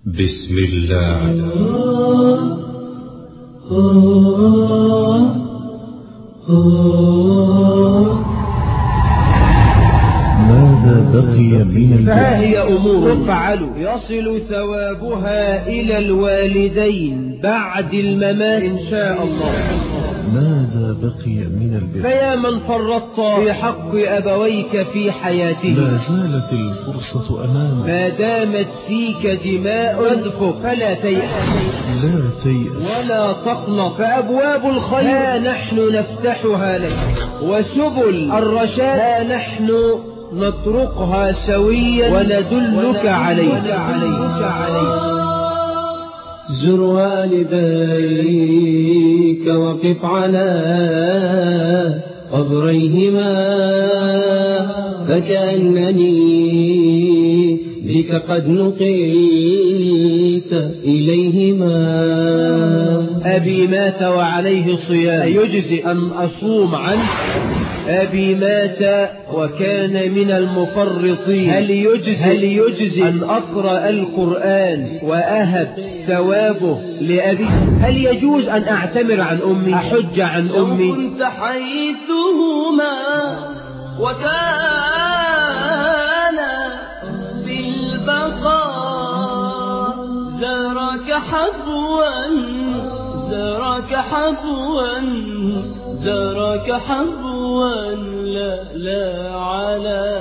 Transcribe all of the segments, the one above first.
بسم الله ماذا بقي من البر فهي أمور تفعل يصل ثوابها إلى الوالدين بعد الممات إن شاء الله ماذا بقي من البر فيا من فرطت في حق أبويك في حياتهم لا زالت الفرصة أمامك ما دامت فيك دماء ردفك فلا تيأس لا تيأس ولا تقنط فأبواب الخير ها نحن نفتحها لك وسبل الرشاد ها نحن نطرقها سويا وندلك عليه زر والديك وقف على قبريهما فكأنني بك قد نقلت إليهما أبي مات وعليه صيام يجزي أن أصوم عنه أبي مات وكان من المفرطين هل يجزي, هل يجزي أن أقرأ القرآن وأهب ثوابه لأبي هل يجوز أن أعتمر عن أمي أحج عن لو أمي كنت حيثهما وكان بالبقاء زارك حبوا زارك حبوا زارك حبوا لا لا على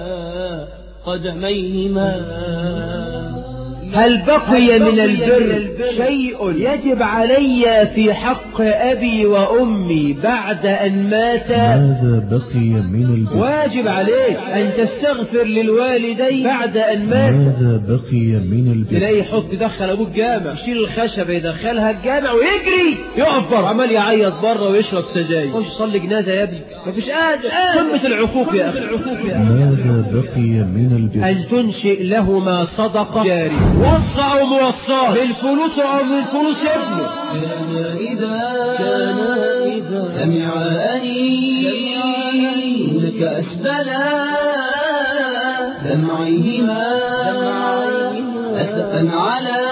قدميهما هل بقي من البر شيء يجب علي في حق أبي وأمي بعد أن ماتا ماذا بقي من البر واجب عليك أن تستغفر للوالدين بعد أن مات ماذا بقي من البر تلاقي يحط يدخل ابوه الجامع يشيل الخشبه يدخلها الجامع ويجري يقف بره عمال يعيط بره ويشرب سجاير خش صلي جنازه يا ابني مفيش قادر قمه العقوق يا اخي ماذا بقي من البر أن تنشئ لهما صدقة جاري وصى أو موصاه بالفلوس أو من فلوس ابنه كان إذا كان إذا سمع أنينك أسبلا دمعيهما أسفا على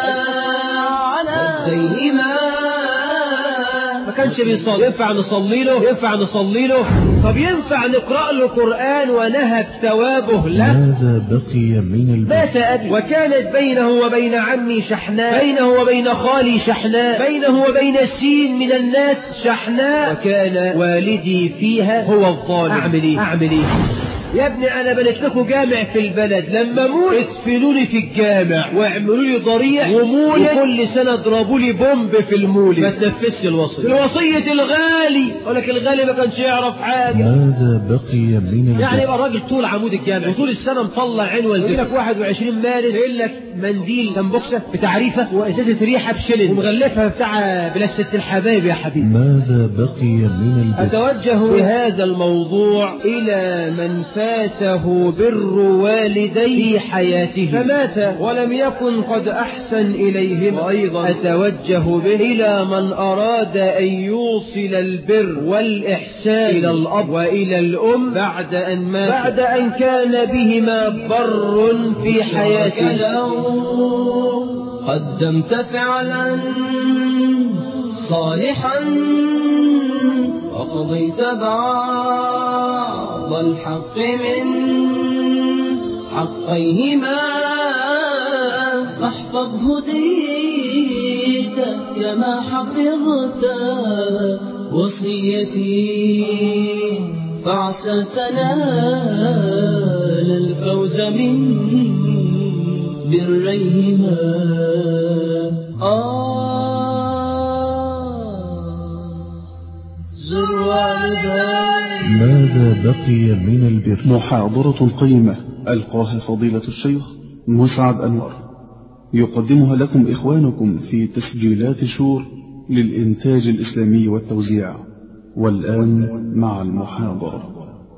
خديهما ما كانش بيصلي ينفع نصلي له ينفع نصلي له طب ينفع نقرأ له قرآن ونهب ثوابه له ماذا بقي من البر مات أبي وكانت بينه وبين عمي شحناء بينه وبين خالي شحناء بينه وبين السين من الناس شحناء وكان والدي فيها هو الظالم أعمل إيه أعمل إيه يا ابني انا بنيت لكم جامع في البلد لما اموت ادفنوني في الجامع واعملوا لي ضريح ومولد وكل سنه اضربوا لي بومب في المولد ما تنفذش الوصيه الوصيه الغالي ولكن الغالي ما كانش يعرف حاجه ماذا بقي من البر يعني يبقى الراجل طول عمود الجامع وطول السنه مطلع عين والدته يقول لك 21 مارس يقول لك منديل سمبوكسه بتعريفه وازازه ريحه بشلن ومغلفها بتاع بلاستيك الحبايب يا حبيبي ماذا بقي من البر أتوجه بهذا الموضوع إلى من فاته بر والديه في حياته فمات ولم يكن قد أحسن إليهم وأيضا أتوجه به إلى من أراد أن يوصل البر والإحسان إلى الأب وإلى الأم بعد أن مات بعد أن كان بهما بر في حياته لو قدمت فعلا صالحا وقضيت بعض الحق من حقيهما فاحفظ هديت كما حفظت وصيتي فعسى تنال الفوز من بريهما آه زر والداي ماذا بقي من البر محاضرة قيمة ألقاها فضيلة الشيخ مسعد أنور يقدمها لكم إخوانكم في تسجيلات شور للإنتاج الإسلامي والتوزيع والآن مع المحاضرة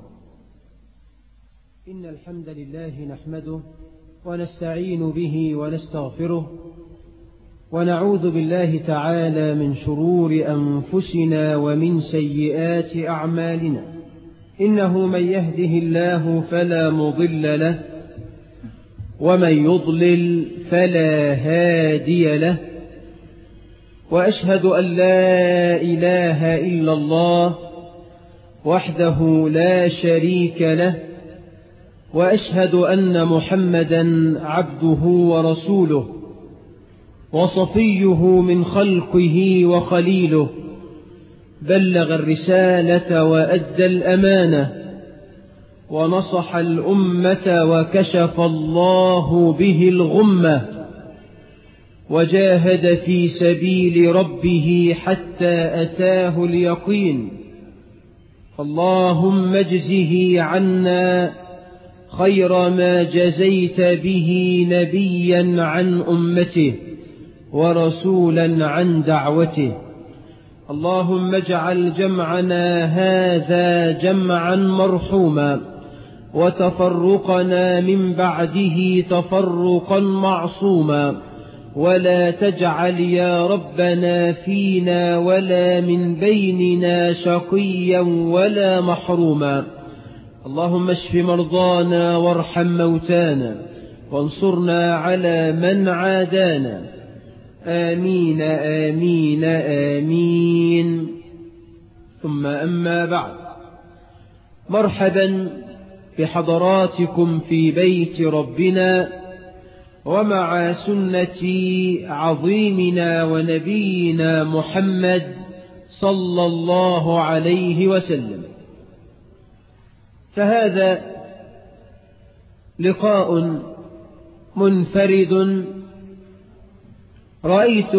إن الحمد لله نحمده ونستعين به ونستغفره ونعوذ بالله تعالى من شرور أنفسنا ومن سيئات أعمالنا إنه من يهده الله فلا مضل له ومن يضلل فلا هادي له وأشهد أن لا إله إلا الله وحده لا شريك له وأشهد أن محمدا عبده ورسوله وصفيه من خلقه وخليله بلغ الرسالة وأدى الأمانة ونصح الأمة وكشف الله به الغمة وجاهد في سبيل ربه حتى أتاه اليقين اللهم اجزه عنا خير ما جزيت به نبيا عن أمته ورسولا عن دعوته اللهم اجعل جمعنا هذا جمعا مرحوما وتفرقنا من بعده تفرقا معصوما ولا تجعل يا ربنا فينا ولا من بيننا شقيا ولا محروما اللهم اشف مرضانا وارحم موتانا وانصرنا على من عادانا آمين آمين آمين ثم أما بعد مرحبا بحضراتكم في بيت ربنا ومع سنة عظيمنا ونبينا محمد صلى الله عليه وسلم فهذا لقاء منفرد رأيت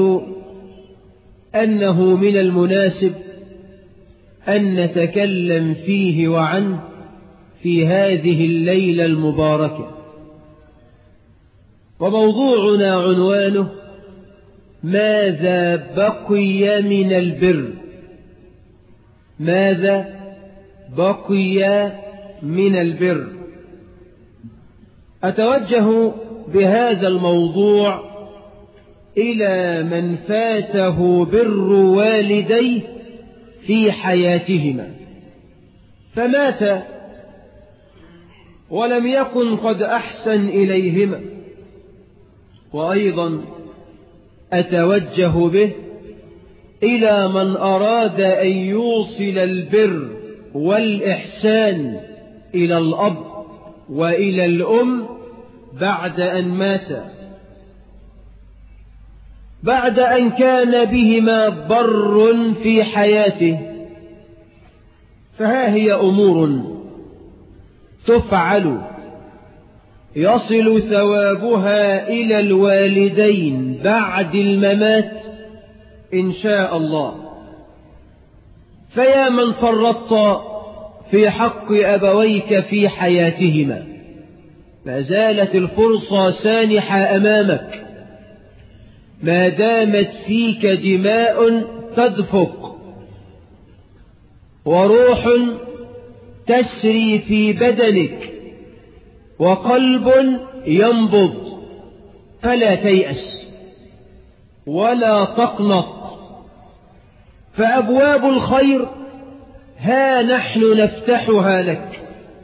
أنه من المناسب أن نتكلم فيه وعنه في هذه الليلة المباركة وموضوعنا عنوانه ماذا بقي من البر ماذا بقي من البر أتوجه بهذا الموضوع إلى من فاته بر والديه في حياتهما فمات ولم يكن قد أحسن إليهما وأيضا أتوجه به إلى من أراد أن يوصل البر والإحسان إلى الأب وإلى الأم بعد أن مات بعد أن كان بهما بر في حياته فها هي أمور تفعل يصل ثوابها إلى الوالدين بعد الممات إن شاء الله فيا من فرطت في حق أبويك في حياتهما ما زالت الفرصة سانحة أمامك ما دامت فيك دماء تدفق وروح تسري في بدنك وقلب ينبض فلا تيأس ولا تقنط فأبواب الخير ها نحن نفتحها لك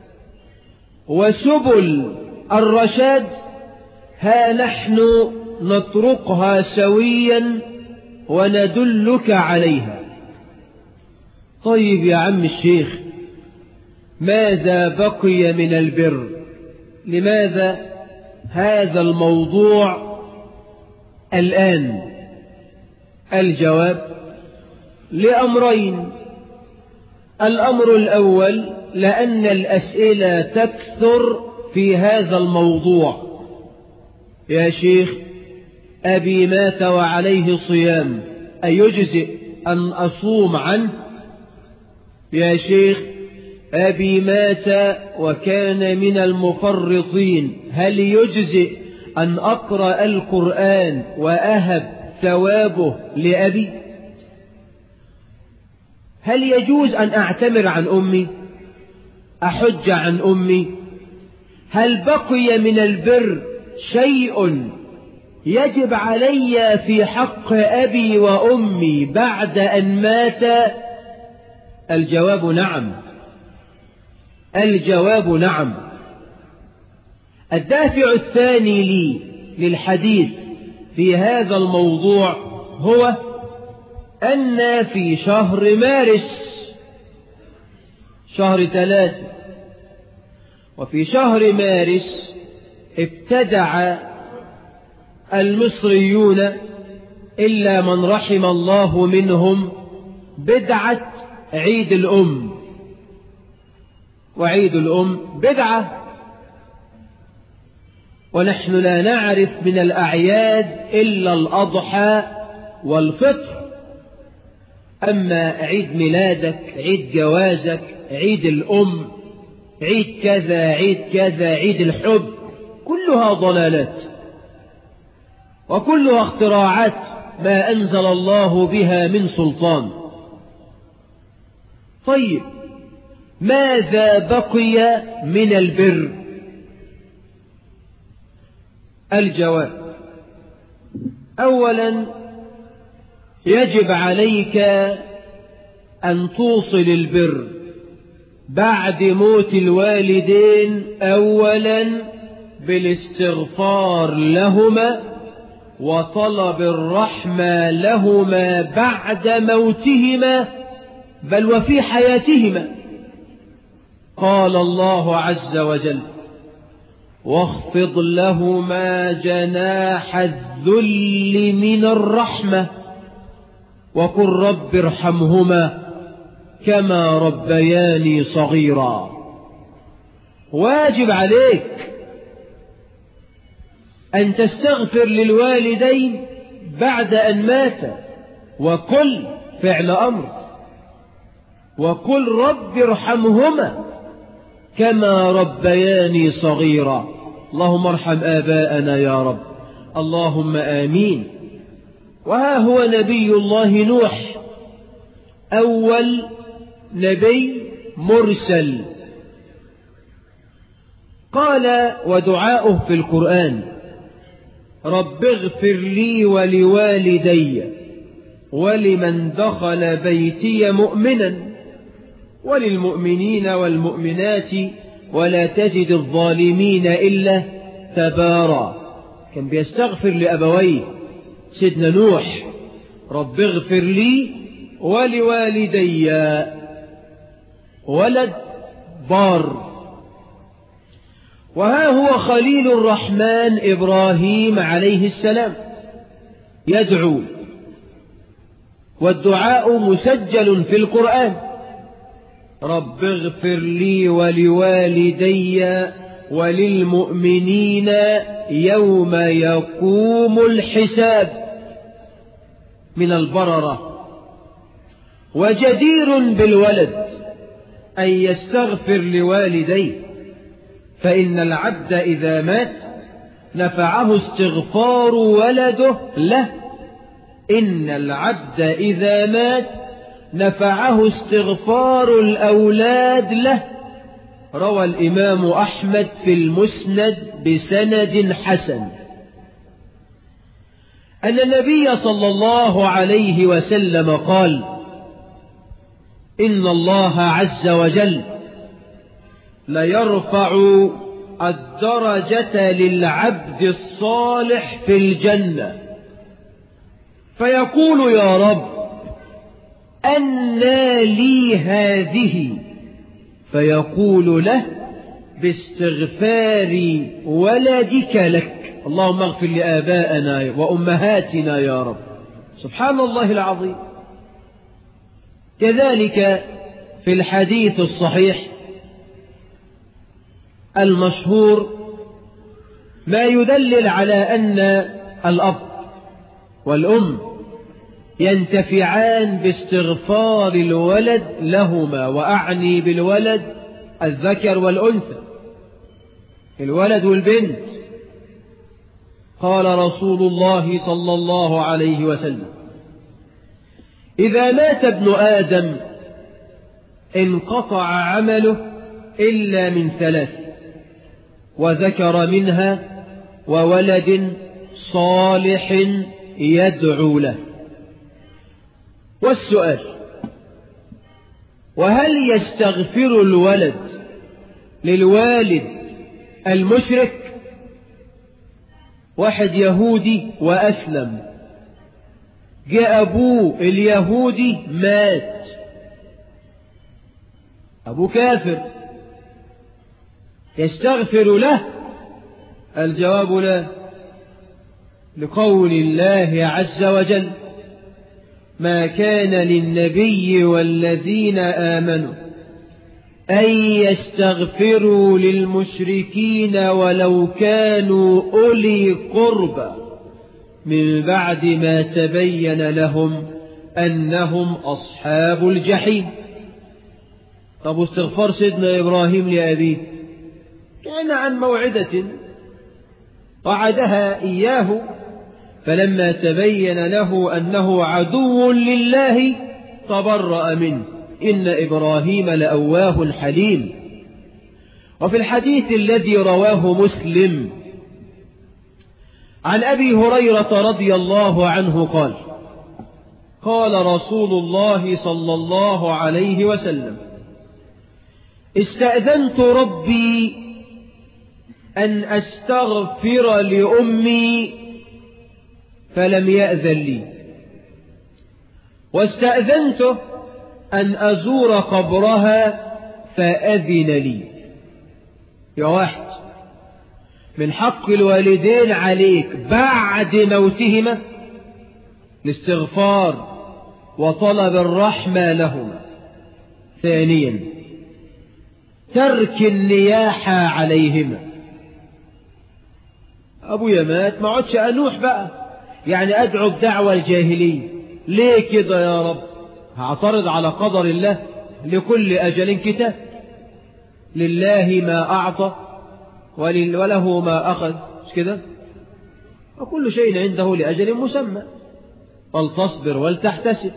وسبل الرشاد ها نحن نطرقها سويا وندلك عليها طيب يا عم الشيخ ماذا بقي من البر لماذا هذا الموضوع الآن الجواب لأمرين الأمر الأول لأن الأسئلة تكثر في هذا الموضوع يا شيخ أبي مات وعليه صيام أيجزئ أن أصوم عنه يا شيخ أبي مات وكان من المفرطين هل يجزئ أن أقرأ القرآن وأهب ثوابه لأبي هل يجوز أن أعتمر عن أمي أحج عن أمي هل بقي من البر شيء يجب علي في حق أبي وأمي بعد أن مات الجواب نعم الجواب نعم الدافع الثاني لي للحديث في هذا الموضوع هو أن في شهر مارس شهر ثلاثة وفي شهر مارس ابتدع المصريون إلا من رحم الله منهم بدعة عيد الأم وعيد الأم بدعة ونحن لا نعرف من الأعياد إلا الأضحى والفطر أما عيد ميلادك عيد جوازك عيد الأم عيد كذا عيد كذا عيد الحب كلها ضلالات وكلها اختراعات ما أنزل الله بها من سلطان طيب ماذا بقي من البر الجواب أولا يجب عليك أن توصل البر بعد موت الوالدين أولا بالاستغفار لهما وطلب الرحمة لهما بعد موتهما بل وفي حياتهما قال الله عز وجل واخفض لهما جناح الذل من الرحمة وقل رب ارحمهما كما ربياني صغيرا واجب عليك أن تستغفر للوالدين بعد أن مات وكل فعل أمر وقل رب ارحمهما كما ربياني صغيرا اللهم ارحم آباءنا يا رب اللهم آمين وها هو نبي الله نوح أول نبي مرسل قال ودعاؤه في القرآن رب اغفر لي ولوالدي ولمن دخل بيتي مؤمنا وللمؤمنين والمؤمنات ولا تجد الظالمين إلا تبارا كان بيستغفر لأبويه سيدنا نوح رب اغفر لي ولوالدي ولد بار وها هو خليل الرحمن إبراهيم عليه السلام يدعو والدعاء مسجل في القرآن رب اغفر لي ولوالدي وللمؤمنين يوم يقوم الحساب من البررة وجدير بالولد أن يستغفر لوالديه فإن العبد إذا مات نفعه استغفار ولده له إن العبد إذا مات نفعه استغفار الأولاد له روى الإمام أحمد في المسند بسند حسن أن النبي صلى الله عليه وسلم قال إن الله عز وجل ليرفع الدرجة للعبد الصالح في الجنة فيقول يا رب أنى لي هذه فيقول له باستغفار ولدك لك اللهم اغفر لآبائنا وأمهاتنا يا رب سبحان الله العظيم كذلك في الحديث الصحيح المشهور ما يدلل على أن الأب والأم ينتفعان باستغفار الولد لهما وأعني بالولد الذكر والأنثى الولد والبنت قال رسول الله صلى الله عليه وسلم إذا مات ابن آدم انقطع عمله إلا من ثلاث وذكر منها وولد صالح يدعو له والسؤال وهل يستغفر الولد للوالد المشرك واحد يهودي وأسلم جاء أبوه اليهودي مات أبوه كافر يستغفر له الجواب لا لقول الله عز وجل ما كان للنبي والذين آمنوا أن يستغفروا للمشركين ولو كانوا أولي قربى من بعد ما تبين لهم أنهم أصحاب الجحيم طب استغفار سيدنا إبراهيم لأبيه كان عن موعدة وعدها إياه فلما تبين له أنه عدو لله تبرأ منه إن إبراهيم لأواه حليم وفي الحديث الذي رواه مسلم عن أبي هريرة رضي الله عنه قال قال رسول الله صلى الله عليه وسلم استأذنت ربي أن أستغفر لأمي فلم يأذن لي واستأذنته أن أزور قبرها فأذن لي يا واحد من حق الوالدين عليك بعد موتهما الاستغفار وطلب الرحمة لهما ثانيا ترك النياحة عليهما أبويا مات ما عدش أنوح بقى يعني أدعو بدعوة الجاهلية ليه كده يا رب هعترض على قدر الله لكل أجل كتاب لله ما أعطى وله ما أخذ مش كده وكل شيء عنده لأجل مسمى فلتصبر ولتحتسب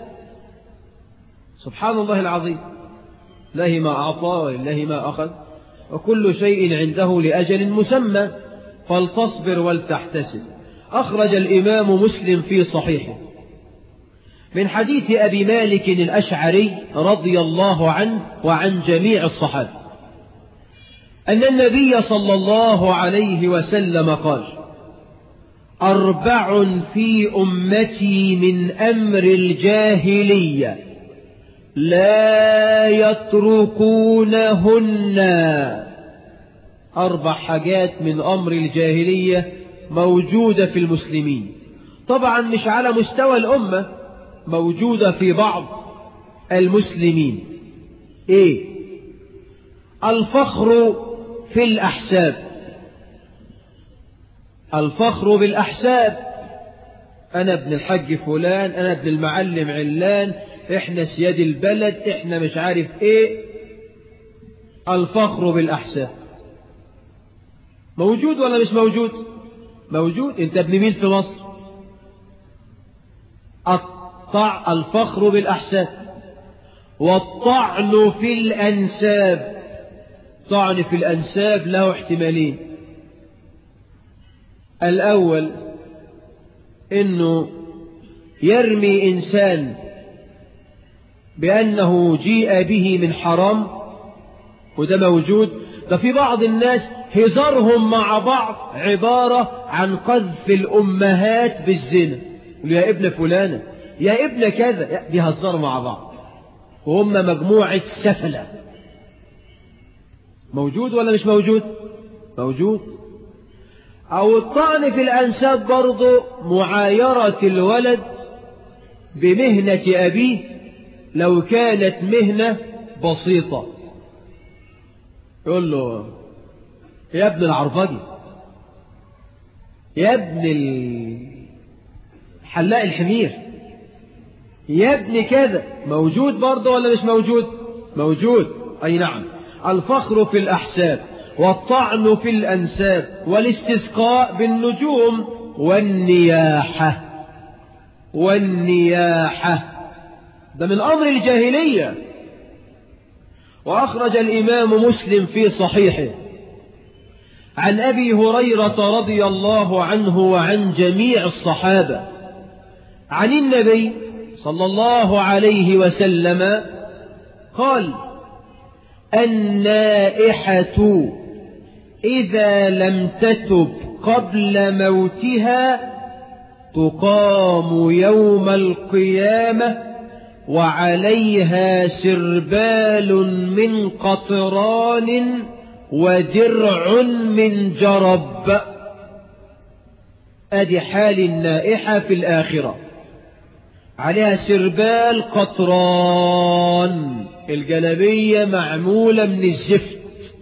سبحان الله العظيم لله ما أعطى ولله ما أخذ وكل شيء عنده لأجل مسمى فلتصبر ولتحتسب أخرج الإمام مسلم في صحيحه من حديث أبي مالك الأشعري رضي الله عنه وعن جميع الصحابة أن النبي صلى الله عليه وسلم قال أربع في أمتي من أمر الجاهلية لا يتركونهن أربع حاجات من أمر الجاهلية موجودة في المسلمين طبعا مش على مستوى الأمة موجودة في بعض المسلمين إيه الفخر في الأحساب الفخر بالأحساب أنا ابن الحج فلان أنا ابن المعلم علان إحنا سياد البلد إحنا مش عارف إيه الفخر بالأحساب موجود ولا مش موجود موجود انت ابن مين في مصر الطع الفخر بالأحساب والطعن في الأنساب طعن في الأنساب له احتمالين الأول إنه يرمي إنسان بأنه جيء به من حرام وده موجود ده في بعض الناس هزارهم مع بعض عبارة عن قذف الأمهات بالزنا يا ابن فلانة يا ابن كذا بيهزروا مع بعض وهم مجموعة سفلة موجود ولا مش موجود موجود أو الطعن في الأنساب برضه معايرة الولد بمهنة أبيه لو كانت مهنة بسيطة يقول له يا ابن العرفجي يا ابن حلاق الحمير يا ابن كذا موجود برضه ولا مش موجود موجود أي نعم الفخر في الأحساب والطعن في الأنساب والاستسقاء بالنجوم والنياحة والنياحة ده من أمر الجاهلية وأخرج الإمام مسلم في صحيحه عن أبي هريرة رضي الله عنه وعن جميع الصحابة عن النبي صلى الله عليه وسلم قال النائحة إذا لم تتب قبل موتها تقام يوم القيامة وعليها سربال من قطران ودرع من جرب ادي حال النائحة في الآخرة عليها سربال قطران الجلبية معمولة من الزفت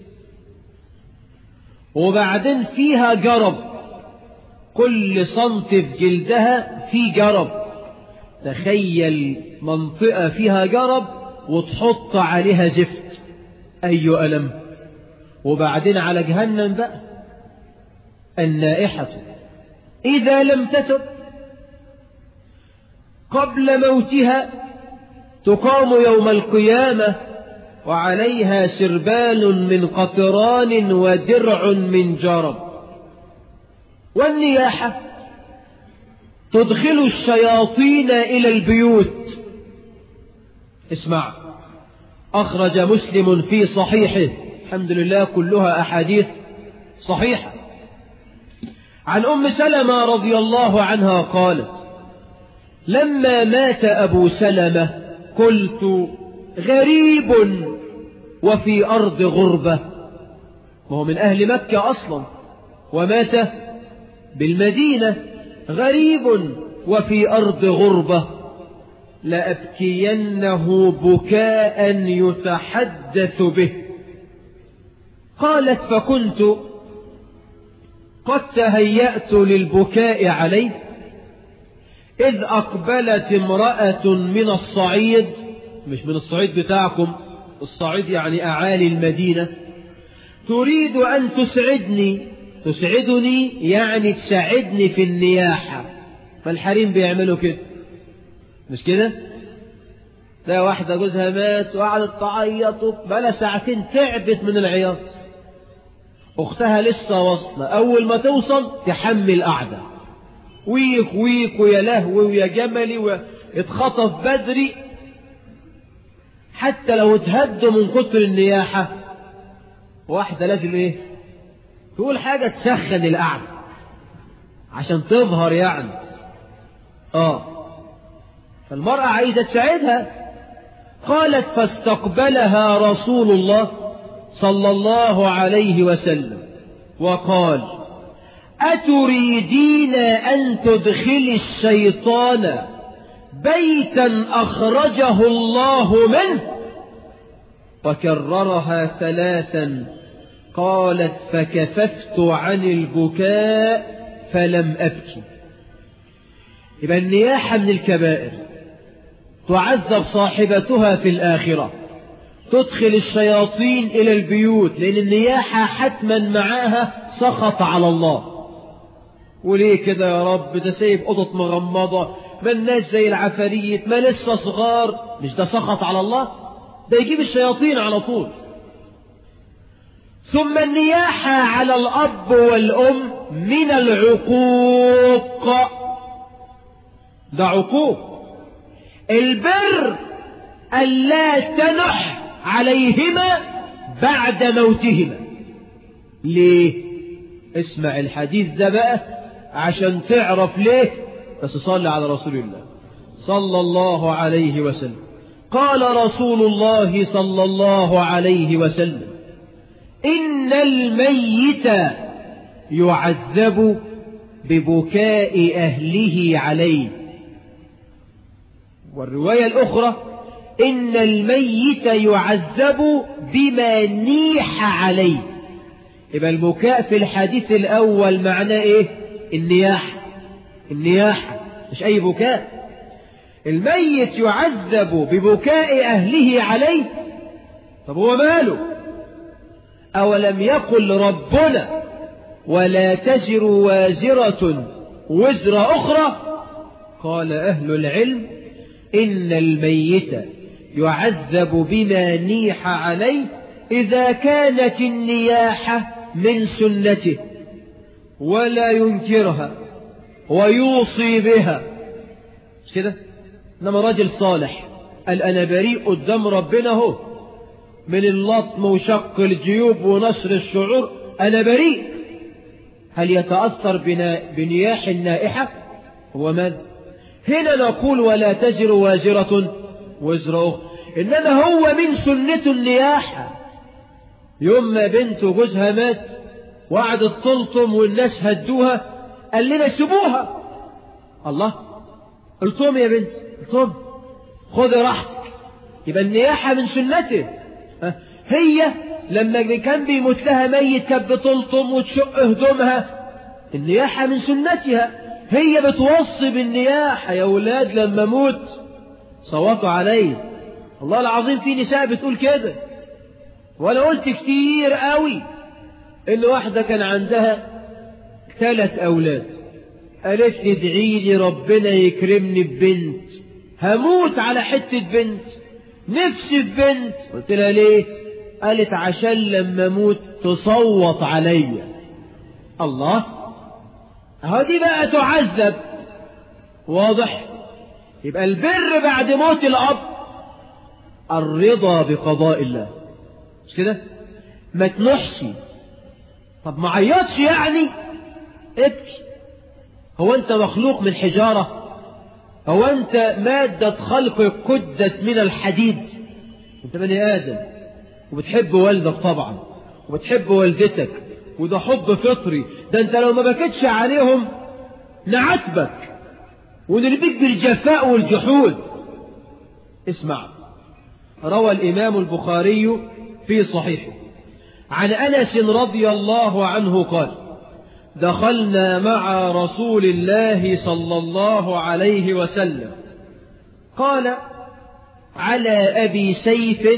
وبعدين فيها جرب كل سنت في جلدها في جرب تخيل منطقة فيها جرب وتحط عليها زفت أي ألم وبعدين على جهنم بقى النائحة إذا لم تتب قبل موتها تقام يوم القيامة وعليها سربال من قطران ودرع من جرب والنياحة تدخل الشياطين إلى البيوت اسمع أخرج مسلم في صحيحه الحمد لله كلها أحاديث صحيحة عن أم سلمة رضي الله عنها قالت لما مات أبو سلمة قلت غريب وفي أرض غربة وهو من أهل مكة أصلا ومات بالمدينة غريب وفي أرض غربة لأبكينه بكاء يتحدث به قالت فكنت قد تهيأت للبكاء عليه إذ أقبلت امرأة من الصعيد مش من الصعيد بتاعكم الصعيد يعني أعالي المدينة تريد أن تسعدني تسعدني يعني تساعدني في النياحة فالحريم بيعملوا كده مش كده لا واحدة جوزها مات وقعدت تعيط بلا ساعتين تعبت من العياط أختها لسه واصلة أول ما توصل تحمل قعدة ويك ويك ويا لهوي ويا جملي واتخطف بدري حتى لو اتهدوا من كتر النياحة واحدة لازم ايه تقول حاجة تسخن القعدة عشان تظهر يعني اه فالمرأة عايزة تساعدها قالت فاستقبلها رسول الله صلى الله عليه وسلم وقال أتريدين أن تدخلي الشيطان بيتا أخرجه الله منه وكررها ثلاثا قالت فكففت عن البكاء فلم أبكي يبقى النياحة من الكبائر تعذب صاحبتها في الآخرة تدخل الشياطين إلى البيوت لأن النياحة حتما معاها سخط على الله وليه كده يا رب ده سايب قطط مغمضة ما الناس زي العفاريت ما لسه صغار مش ده سخط على الله ده يجيب الشياطين على طول ثم النياحة على الأب والأم من العقوق ده عقوق البر ألا تنح عليهما بعد موتهما ليه اسمع الحديث ده بقى عشان تعرف ليه بس صلي على رسول الله صلى الله عليه وسلم قال رسول الله صلى الله عليه وسلم إن الميت يعذب ببكاء أهله عليه والرواية الأخرى إن الميت يعذب بما نيح عليه يبقى البكاء في الحديث الأول معناه إيه النياحة النياحة مش أي بكاء الميت يعذب ببكاء أهله عليه طب هو ماله أولم يقل ربنا ولا تزر وازرة وزر أخرى قال أهل العلم إن الميت يعذب بما نيح عليه إذا كانت النياحة من سنته ولا ينكرها ويوصي بها مش كده إنما راجل صالح قال أنا بريء قدام ربنا هو من اللطم وشق الجيوب ونشر الشعور أنا بريء هل يتأثر بنا بنياح النائحة هو من هنا نقول ولا تزر وازرة وزر أخرى إنما هو من سنة النياحة يوم ما بنت جوزها مات وقعدت تلطم والناس هدوها قال لنا سيبوها الله الطم يا بنت الطم خذ راحتك يبقى النياحة من سنته هي لما كان بيموت لها ميت كانت بتلطم وتشق هدومها النياحة من سنتها هي بتوصي بالنياحة يا ولاد لما موت صوتوا علي الله العظيم في نساء بتقول كده وانا قلت كتير قوي ان واحدة كان عندها ثلاث اولاد قالت لي ادعي لي ربنا يكرمني ببنت هموت على حتة بنت نفسي في بنت قلت لها ليه قالت عشان لما اموت تصوت عليا الله اهو دي بقى تعذب واضح يبقى البر بعد موت الاب الرضا بقضاء الله مش كده ما تنحش طب ما عيطش يعني ابكي هو انت مخلوق من حجارة هو انت مادة خلقك كدت من الحديد انت بني ادم وبتحب والدك طبعا وبتحب والدتك وده حب فطري ده انت لو ما بكتش عليهم نعاتبك ونربيك بالجفاء والجحود اسمع روى الإمام البخاري في صحيحه عن أنس رضي الله عنه قال دخلنا مع رسول الله صلى الله عليه وسلم قال على أبي سيف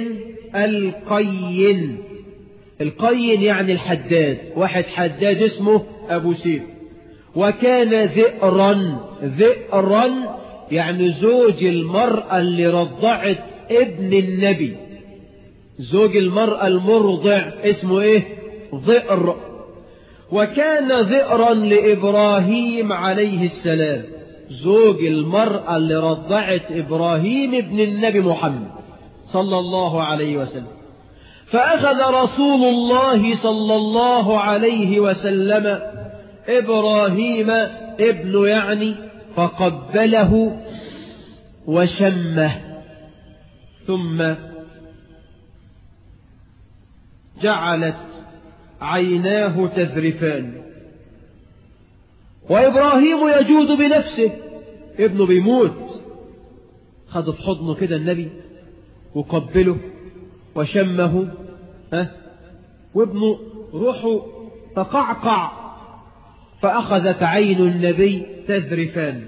القين القين يعني الحداد واحد حداد اسمه أبو سيف وكان ذئرا ذئرا يعني زوج المرأة اللي رضعت ابن النبي زوج المرأة المرضع اسمه ايه ذئر وكان ذئرا لإبراهيم عليه السلام زوج المرأة اللي رضعت إبراهيم ابن النبي محمد صلى الله عليه وسلم فأخذ رسول الله صلى الله عليه وسلم إبراهيم ابن يعني فقبله وشمه ثم جعلت عيناه تذرفان وإبراهيم يجود بنفسه ابنه بيموت خد في حضنه كده النبي وقبله وشمه ها وابنه روحه تقعقع فأخذت عين النبي تذرفان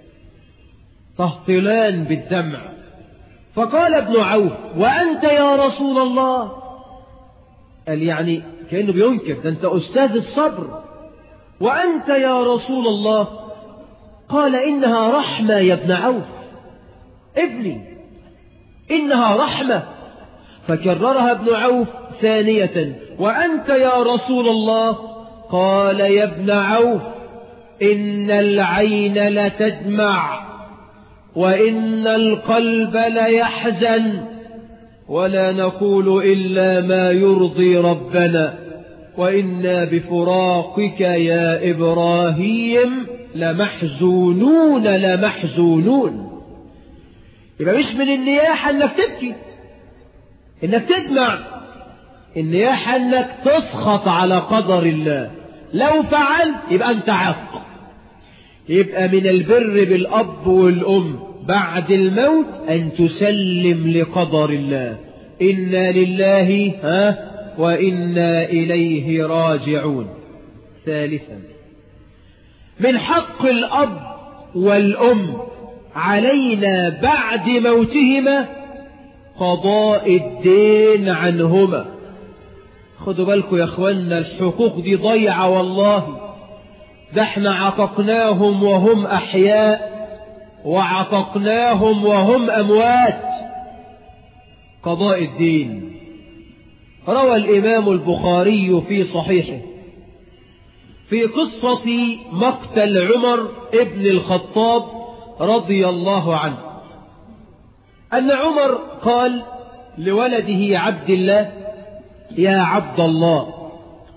تهطلان بالدمع فقال ابن عوف وأنت يا رسول الله قال يعني كأنه بينكر ده أنت أستاذ الصبر وأنت يا رسول الله قال إنها رحمة يا ابن عوف ابني إنها رحمة فكررها ابن عوف ثانية وأنت يا رسول الله قال يا ابن عوف إن العين لتدمع وإن القلب ليحزن ولا نقول إلا ما يرضي ربنا وإنا بفراقك يا إبراهيم لمحزونون لمحزونون يبقى مش من النياحة انك تبكي انك تدمع النياحة انك تسخط على قدر الله لو فعلت يبقى انت عق يبقى من البر بالأب والأم بعد الموت أن تسلم لقدر الله إنا لله ها وإنا إليه راجعون ثالثا من حق الأب والأم علينا بعد موتهما قضاء الدين عنهما خدوا بالكم يا اخوانا الحقوق دي ضيعة والله ده احنا عتقناهم وهم أحياء وعتقناهم وهم أموات قضاء الدين روى الإمام البخاري في صحيحه في قصة مقتل عمر ابن الخطاب رضي الله عنه أن عمر قال لولده عبد الله يا عبد الله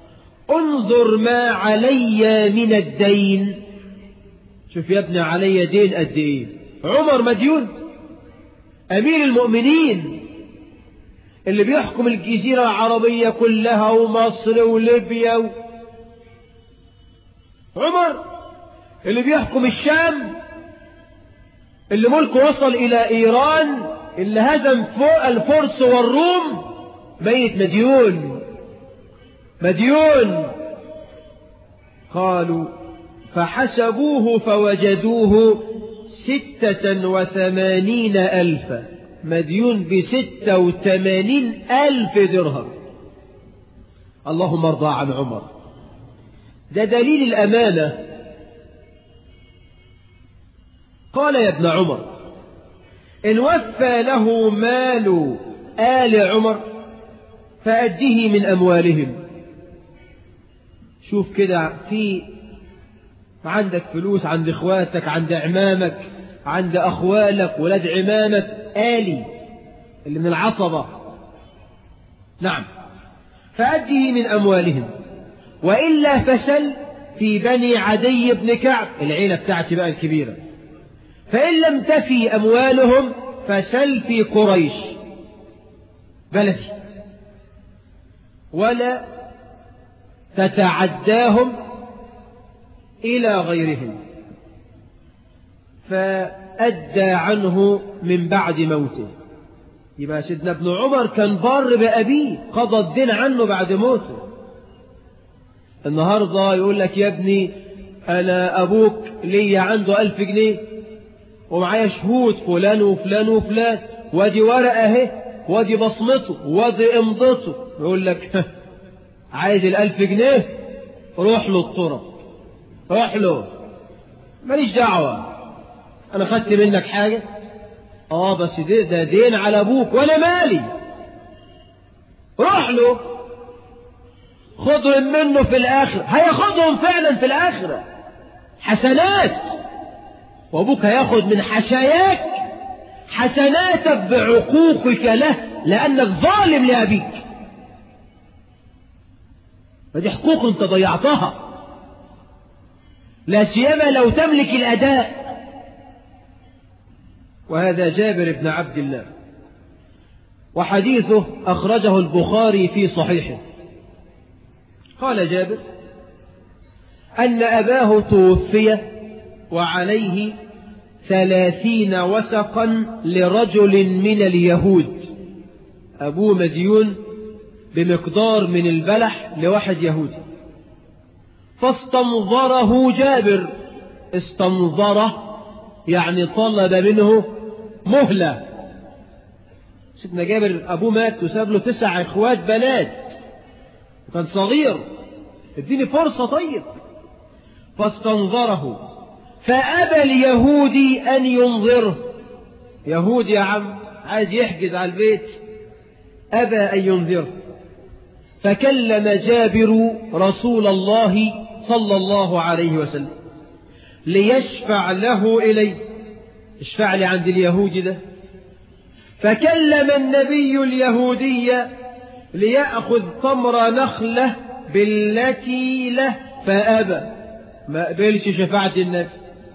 انظر ما علي من الدين شوف يا ابني علي دين قد ايه عمر مديون امير المؤمنين اللي بيحكم الجزيرة العربية كلها ومصر وليبيا و... عمر اللي بيحكم الشام اللي ملكه وصل إلى إيران اللي هزم فوق الفرس والروم ميت مديون مديون قالوا فحسبوه فوجدوه ستة وثمانين ألفا مديون بستة وثمانين ألف درهم اللهم ارضى عن عمر ده دليل الأمانة قال يا ابن عمر إن وفى له مال آل عمر فأده من أموالهم شوف كده في عندك فلوس عند إخواتك عند عمامك عند أخوالك ولاد عمامك آلي اللي من العصبة نعم فأده من أموالهم وإلا فسل في بني عدي بن كعب العيلة بتاعتي بقى الكبيرة فإن لم تفي أموالهم فسل في قريش بلدي ولا تتعداهم إلى غيرهم فأدى عنه من بعد موته يبقى سيدنا ابن عمر كان بار بأبيه قضى الدين عنه بعد موته النهاردة يقول لك يا ابني أنا أبوك لي عنده ألف جنيه ومعايا شهود فلان وفلان وفلان وادي ورقة اهي وادي بصمته وادي امضته يقول لك عايز الألف جنيه روح له الطرق روح له ماليش دعوة أنا خدت منك حاجة اه بس ده, ده دين على أبوك وأنا مالي روح له خدهم منه في الآخرة هياخدهم فعلا في الآخرة حسنات وأبوك هياخد من حشاياك حسناتك بعقوقك له لأنك ظالم لأبيك فدي حقوق انت ضيعتها لا سيما لو تملك الأداء وهذا جابر بن عبد الله وحديثه أخرجه البخاري في صحيحه قال جابر أن أباه توفي وعليه ثلاثين وسقا لرجل من اليهود أبوه مديون بمقدار من البلح لواحد يهودي فاستنظره جابر استنظره يعني طلب منه مهلة سيدنا جابر أبوه مات وساب له تسع إخوات بنات كان صغير اديني فرصة طيب فاستنظره فأبى اليهودي أن ينظره يهودي يا عم عايز يحجز على البيت أبى أن ينظره فكلم جابر رسول الله صلى الله عليه وسلم ليشفع له إليه اشفع لي عند اليهودي ده فكلم النبي اليهودي ليأخذ تمر نخلة بالتي له فأبى ما قبلش شفاعة النبي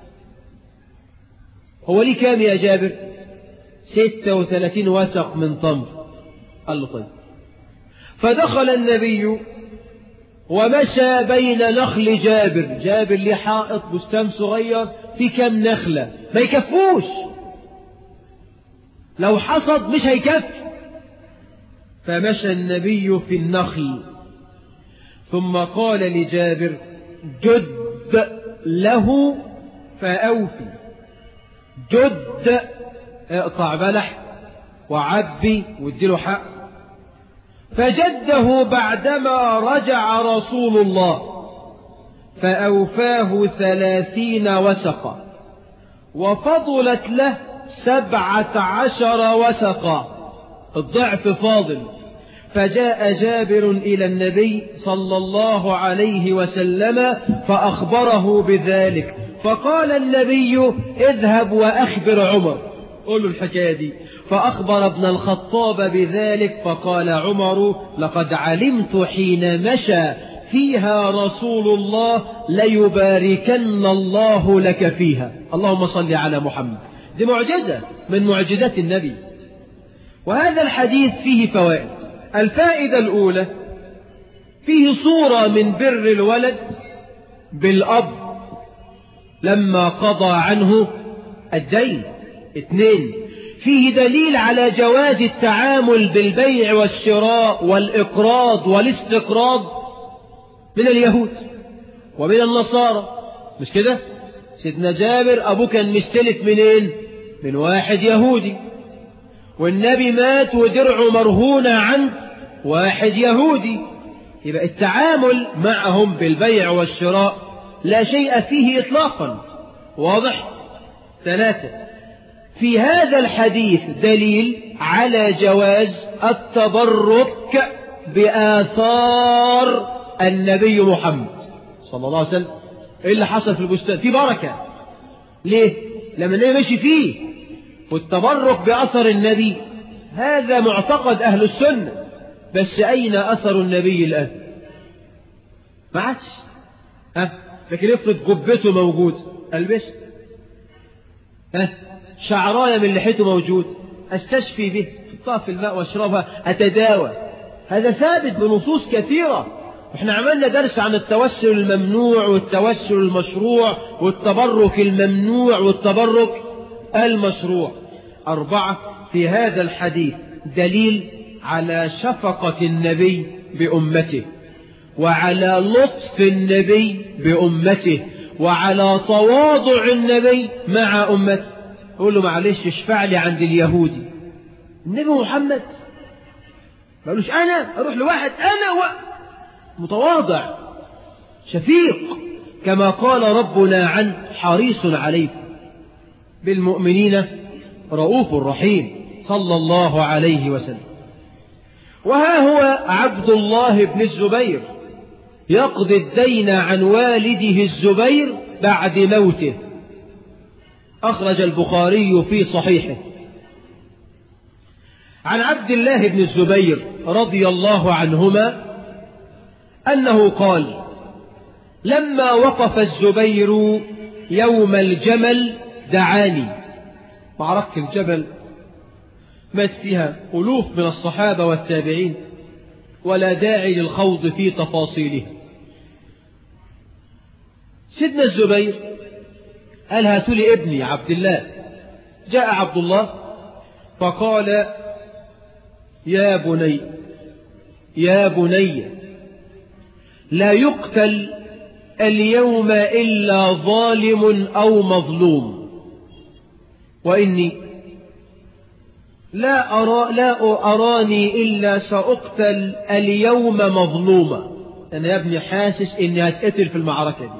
هو ليه كام يا جابر ستة وثلاثين وسق من تمر قال له طيب فدخل النبي ومشى بين نخل جابر جابر ليه حائط بستان صغير في كم نخلة ما يكفوش لو حصد مش هيكفي فمشى النبي في النخل ثم قال لجابر جد له فأوفي جد اقطع بلح وعبي واديله حق فجده بعدما رجع رسول الله فأوفاه ثلاثين وسقا وفضلت له سبعة عشر وسقا الضعف فاضل فجاء جابر إلى النبي صلى الله عليه وسلم فأخبره بذلك فقال النبي اذهب وأخبر عمر قول له الحكاية دي فأخبر ابن الخطاب بذلك فقال عمر لقد علمت حين مشى فيها رسول الله ليباركن الله لك فيها اللهم صل على محمد دي معجزة من معجزات النبي وهذا الحديث فيه فوائد الفائدة الأولى فيه صورة من بر الولد بالأب لما قضى عنه الدين اثنين فيه دليل على جواز التعامل بالبيع والشراء والإقراض والاستقراض من اليهود ومن النصارى مش كده سيدنا جابر أبوه كان مستلف منين من واحد يهودي والنبي مات ودرعه مرهونة عند واحد يهودي يبقى التعامل معهم بالبيع والشراء لا شيء فيه إطلاقا واضح ثلاثة في هذا الحديث دليل على جواز التبرك بآثار النبي محمد صلى الله عليه وسلم ايه اللي حصل في البستان في بركة ليه لما النبي مشي فيه والتبرك بأثر النبي هذا معتقد أهل السنة بس أين أثر النبي الآن ما عادش ها لكن افرض جبته موجود البس ها شعراية من لحيته موجود استشفي به احطها في الماء واشربها اتداوى هذا ثابت بنصوص كثيرة احنا عملنا درس عن التوسل الممنوع والتوسل المشروع والتبرك الممنوع والتبرك المشروع أربعة في هذا الحديث دليل على شفقة النبي بأمته وعلى لطف النبي بأمته وعلى تواضع النبي مع أمته يقول له معلش اشفع لي عند اليهودي النبي محمد ما قالوش أنا أروح لواحد أنا و... متواضع شفيق كما قال ربنا عن حريص عليكم بالمؤمنين رؤوف رحيم صلى الله عليه وسلم وها هو عبد الله بن الزبير يقضي الدين عن والده الزبير بعد موته أخرج البخاري في صحيحه عن عبد الله بن الزبير رضي الله عنهما أنه قال لما وقف الزبير يوم الجمل دعاني معركة الجبل مات فيها ألوف من الصحابة والتابعين ولا داعي للخوض في تفاصيله سيدنا الزبير قال هاتوا لي ابني عبد الله جاء عبد الله فقال يا بني يا بني لا يقتل اليوم إلا ظالم أو مظلوم وإني لا, أرى لا أراني إلا سأقتل اليوم مظلوما أنا يا ابني حاسس إني هتقتل في المعركة دي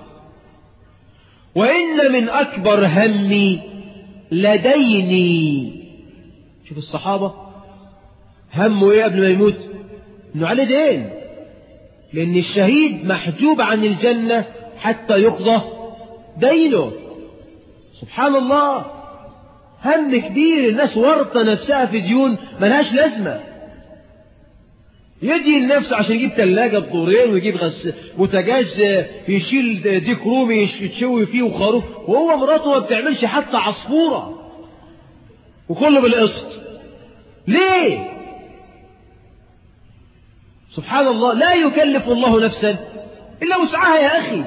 وإن من أكبر همي لديني شوف الصحابة همه إيه قبل ما يموت إنه عليه دين لأن الشهيد محجوب عن الجنة حتى يقضى دينه سبحان الله هم كبير الناس ورطة نفسها في ديون ملهاش لازمة يجي النفس عشان يجيب ثلاجة بدورين ويجيب غس بوتاجاز يشيل ديك رومي يتشوي فيه وخروف وهو مراته ما بتعملش حتى عصفورة وكله بالقسط ليه سبحان الله لا يكلف الله نفسا إلا وسعها يا أخي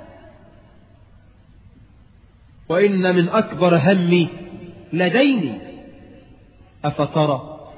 وإن من أكبر همي لديني أفترى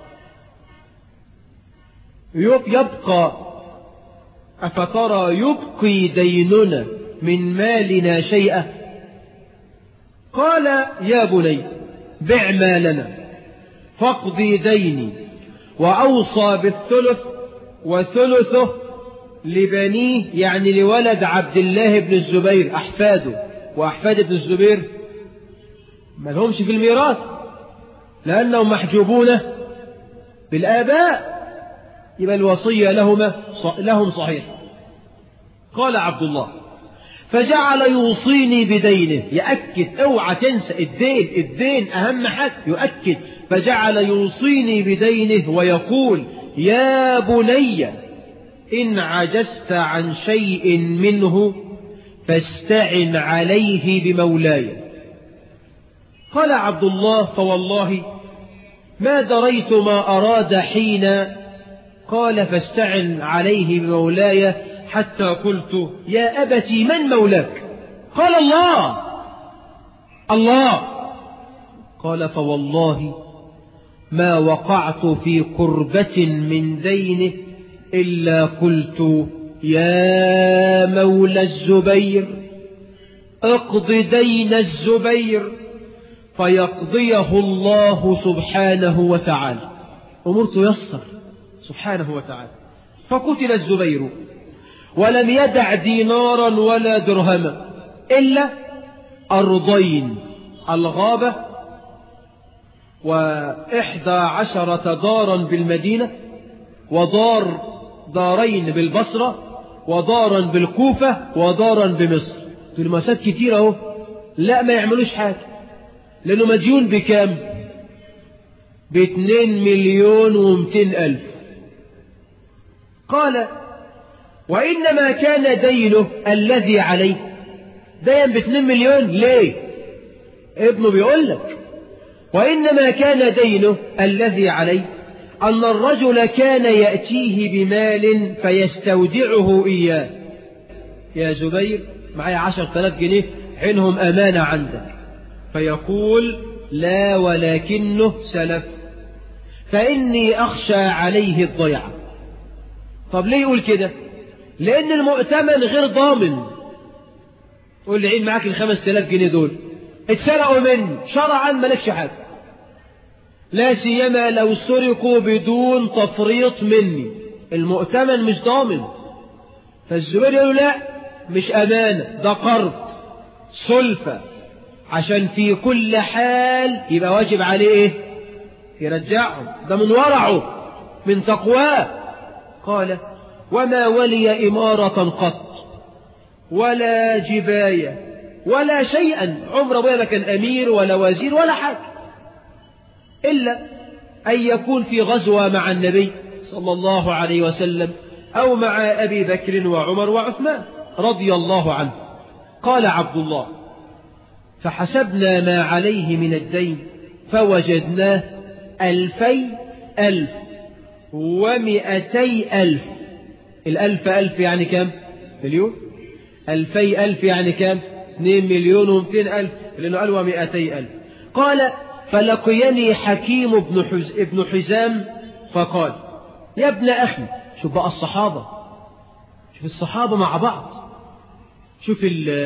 يبقى أفترى يبقي ديننا من مالنا شيئا قال يا بني بع مالنا فاقضي ديني وأوصى بالثلث وثلثه لبنيه يعني لولد عبد الله بن الزبير أحفاده وأحفاد ابن الزبير ما لهمش في الميراث لأنهم محجوبون بالآباء يبقى الوصية لهما لهم صحيح قال عبد الله فجعل يوصيني بدينه يأكد اوعى تنسى الدين الدين أهم حاجة يؤكد فجعل يوصيني بدينه ويقول يا بني إن عجزت عن شيء منه فاستعن عليه بمولاي قال عبد الله فوالله ما دريت ما أراد حين قال فاستعن عليه بمولاي حتى قلت يا أبتي من مولاك قال الله الله قال فوالله ما وقعت في كربة من دينه إلا قلت يا مولى الزبير اقض دين الزبير فيقضيه الله سبحانه وتعالى أمور تيسر سبحانه وتعالى فقتل الزبير ولم يدع دينارا ولا درهما إلا أرضين الغابة وإحدى عشرة دارا بالمدينة ودار دارين بالبصرة ودارا بالكوفة ودارا بمصر دول مسات كتير اهو لا ما يعملوش حاجة لأنه مديون بكام باتنين مليون ومتين ألف قال وإنما كان دينه الذي عليه دين باتنين مليون ليه ابنه بيقول لك وإنما كان دينه الذي عليه أن الرجل كان يأتيه بمال فيستودعه إياه يا زبير معي عشر ثلاث جنيه عينهم أمانة عندك فيقول لا ولكنه سلف فإني أخشى عليه الضيعة طب ليه يقول كده لأن المؤتمن غير ضامن قول لي عين معاك الخمس تلاف جنيه دول اتسرقوا مني شرعا مالكش حاجة لا سيما لو سرقوا بدون تفريط مني المؤتمن مش ضامن فالزبير يقول لا مش أمانة ده قرض سلفة عشان في كل حال يبقى واجب عليه ايه يرجعهم ده من ورعه من تقواه قال وما ولي إمارة قط ولا جباية ولا شيئا عمر أبويا ما كان أمير ولا وزير ولا حاجة إلا أن يكون في غزوة مع النبي صلى الله عليه وسلم أو مع أبي بكر وعمر وعثمان رضي الله عنه قال عبد الله فحسبنا ما عليه من الدين فوجدناه ألفي ألف ومئتي ألف الألف ألف يعني كم مليون ألفي ألف يعني كم اثنين مليون ومئتين ألف لأنه قال ومئتي ألف قال فلقيني حكيم بن, حز... ابن حزام فقال يا ابن أخي شوف بقى الصحابة شوف الصحابة مع بعض شوف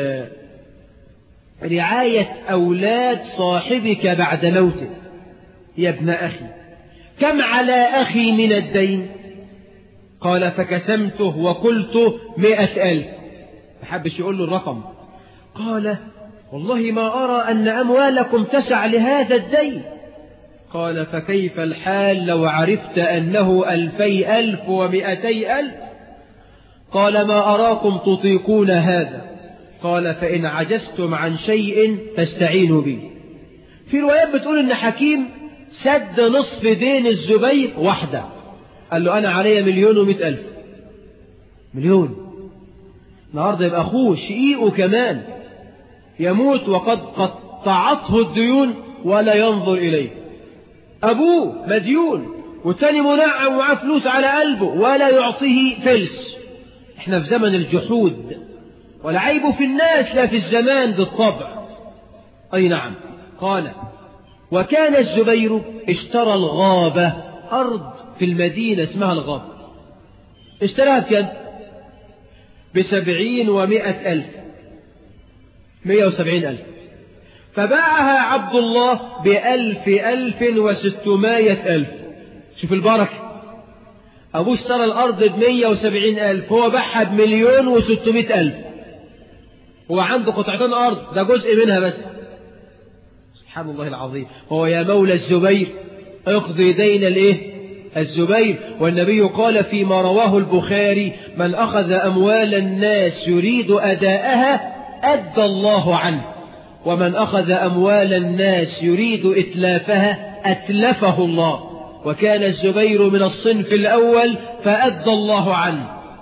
رعاية أولاد صاحبك بعد موته يا ابن أخي كم على أخي من الدين قال فكتمته وقلت مئة ألف محبش يقول له الرقم قال والله ما أرى أن أموالكم تسع لهذا الدين قال فكيف الحال لو عرفت أنه ألفي ألف ومئتي ألف قال ما أراكم تطيقون هذا قال فإن عجزتم عن شيء فاستعينوا به في روايات بتقول إن حكيم سد نصف دين الزبير وحده قال له أنا علي مليون ومئة ألف مليون النهاردة يبقى أخوه شقيقه كمان يموت وقد قطعته الديون ولا ينظر إليه أبوه مديون والتاني منعم ومعاه فلوس على قلبه ولا يعطيه فلس احنا في زمن الجحود والعيب في الناس لا في الزمان بالطبع أي نعم قال وكان الزبير اشترى الغابة أرض في المدينة اسمها الغابة اشتراها بكم بسبعين ومائة ألف مئة وسبعين ألف فباعها عبد الله بألف ألف وستمائة ألف شوف البركة أبوه اشترى الأرض بمية وسبعين ألف هو باعها بمليون وستمائة ألف هو عنده قطعتين أرض ده جزء منها بس سبحان الله العظيم هو يا مولى الزبير اقضي دين الايه الزبير والنبي قال فيما رواه البخاري من أخذ أموال الناس يريد أداءها أدى الله عنه ومن أخذ أموال الناس يريد إتلافها أتلفه الله وكان الزبير من الصنف الأول فأدى الله عنه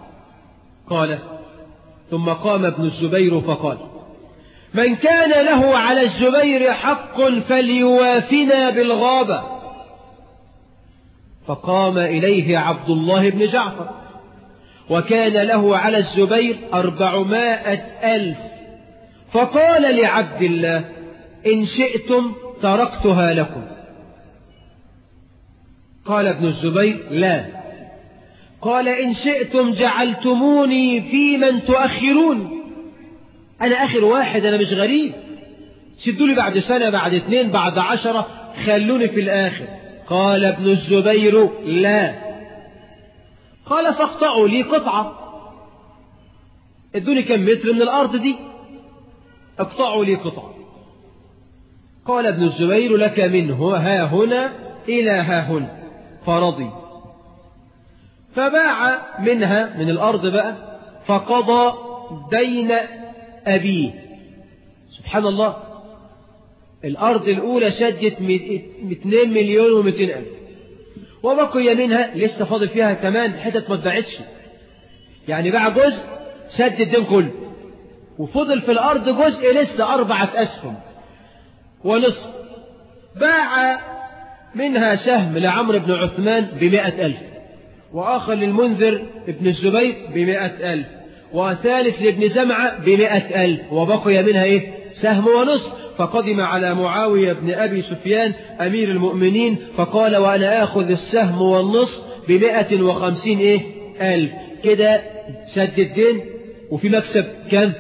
قال ثم قام ابن الزبير فقال من كان له على الزبير حق فليوافنا بالغابة فقام إليه عبد الله بن جعفر وكان له على الزبير أربعمائة ألف فقال لعبد الله إن شئتم تركتها لكم قال ابن الزبير لا قال إن شئتم جعلتموني في من تؤخرون أنا آخر واحد أنا مش غريب سدوا لي بعد سنة بعد اثنين بعد عشرة خلوني في الآخر قال ابن الزبير لا قال فاقطعوا لي قطعة ادوني كم متر من الأرض دي اقطعوا لي قطعة قال ابن الزبير لك منه ها هنا إلى ها هنا فرضي فباع منها من الأرض بقى فقضى دين أبيه سبحان الله الأرض الأولى شدت 2 مليون و200 ألف وبقي منها لسه فاضل فيها كمان حتت ما اتباعتش يعني باع جزء سد الدين كله وفضل في الأرض جزء لسه أربعة أسهم ونصف باع منها سهم لعمرو بن عثمان بمائة ألف وآخر للمنذر ابن الزبير بمائة ألف وثالث لابن زمعة بمائة ألف وبقي منها إيه سهم ونصف فقدم على معاوية بن أبي سفيان أمير المؤمنين فقال وأنا آخذ السهم والنصف بمائة وخمسين إيه ألف كده سد الدين وفي مكسب كم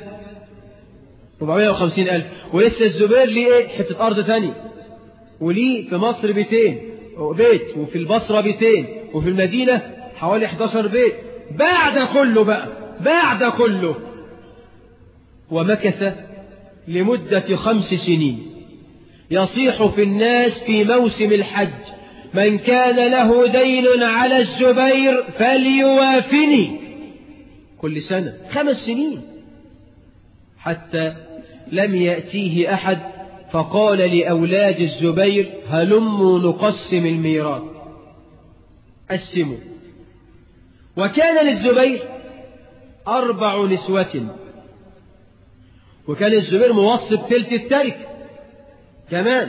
450 ألف ولسه الزبير ليه إيه حتة أرض ثانية وليه في مصر بيتين بيت وفي البصرة بيتين وفي المدينة حوالي 11 بيت بعد كله بقى بعد كله ومكث لمدة خمس سنين يصيح في الناس في موسم الحج من كان له دين على الزبير فليوافني كل سنة خمس سنين حتى لم يأتيه أحد فقال لأولاد الزبير هلموا نقسم الميراث قسموا وكان للزبير أربع نسوة وكان الزبير موصب تلت التركة كمان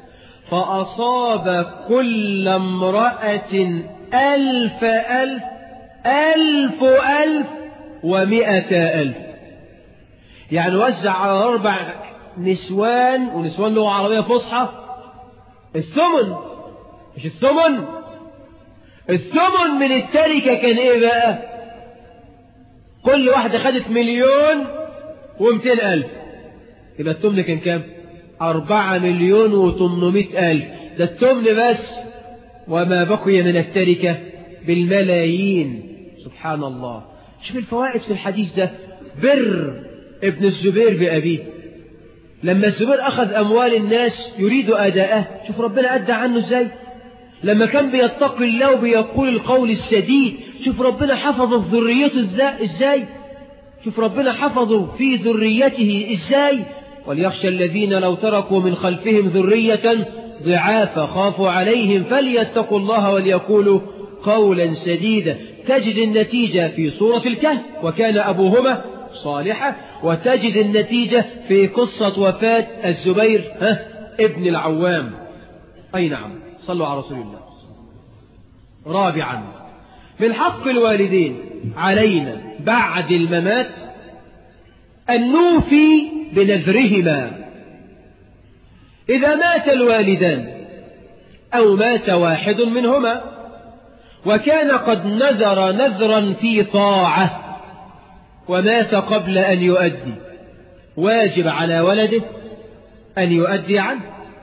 فأصاب كل امرأة ألف ألف ألف ألف ومئة ألف يعني وزع على أربع نسوان ونسوان لغة عربية فصحى الثمن مش الثمن الثمن من التركة كان ايه بقى كل واحدة خدت مليون ومتين ألف يبقى التمن كان كام أربعة مليون وتمنمائة ألف ده التمن بس وما بقي من التركة بالملايين سبحان الله شوف الفوائد في الحديث ده بر ابن الزبير بأبيه لما الزبير أخذ أموال الناس يريد أداءه شوف ربنا أدى عنه إزاي لما كان بيتقي الله وبيقول القول السديد شوف ربنا حفظ ذريته إزاي شوف ربنا حفظه في ذريته إزاي وليخشى الذين لو تركوا من خلفهم ذرية ضعافا خافوا عليهم فليتقوا الله وليقولوا قولا سديدا تجد النتيجة في سورة الكهف وكان أبوهما صالحة وتجد النتيجة في قصة وفاة الزبير ها ابن العوام أي نعم صلوا على رسول الله رابعا من حق الوالدين علينا بعد الممات أن نوفي بنذرهما إذا مات الوالدان أو مات واحد منهما وكان قد نذر نذرا في طاعة ومات قبل أن يؤدي واجب على ولده أن يؤدي عنه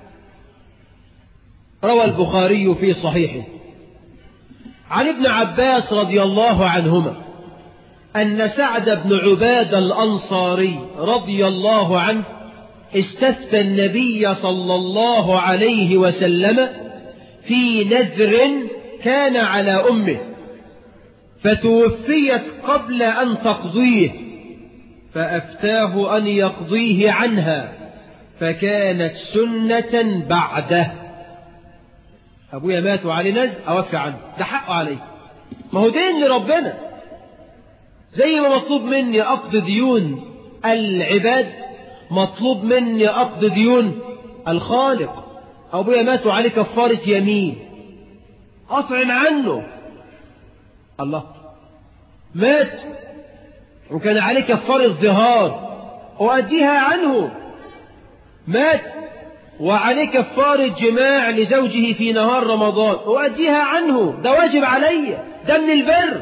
روى البخاري في صحيحه عن ابن عباس رضي الله عنهما أن سعد بن عباد الأنصاري رضي الله عنه استفتى النبي صلى الله عليه وسلم في نذر كان على أمه فتوفيت قبل أن تقضيه فأفتاه أن يقضيه عنها فكانت سنة بعده أبويا مات وعلي نزل أوفي عنه ده حقه عليه ما هو دين لربنا زي ما مطلوب مني أقضي ديون العباد مطلوب مني أقضي ديون الخالق أبويا مات وعليه كفارة يمين أطعم عنه الله مات وكان عليه كفارة ظهار أؤديها عنه مات وعليه كفارة جماع لزوجه في نهار رمضان أؤديها عنه ده واجب علي ده من البر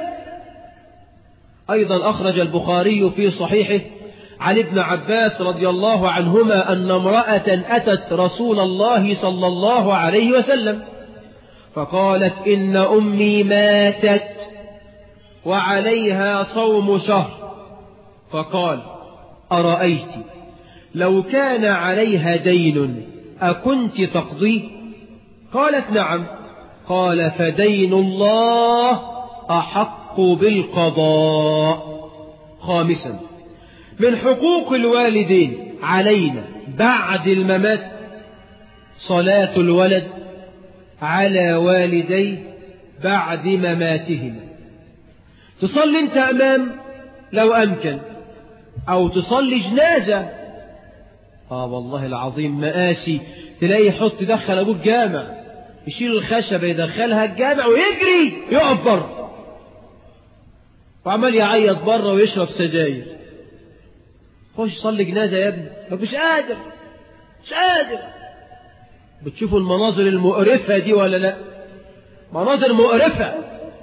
أيضا أخرج البخاري في صحيحه عن ابن عباس رضي الله عنهما أن امرأة أتت رسول الله صلى الله عليه وسلم فقالت إن أمي ماتت وعليها صوم شهر فقال أرأيت لو كان عليها دين أكنت تقضيه قالت نعم قال فدين الله أحق بالقضاء خامسا من حقوق الوالدين علينا بعد الممات صلاة الولد على والديه بعد مماتهما تصلي انت امام لو امكن او تصلي جنازة اه والله العظيم مآسي تلاقي يحط يدخل ابوك جامع يشيل الخشبة يدخلها الجامع ويجري يقف بره وعمال يعيط بره ويشرب سجاير خش صلي جنازة يا ابني مش قادر مش قادر بتشوفوا المناظر المقرفة دي ولا لا مناظر مقرفة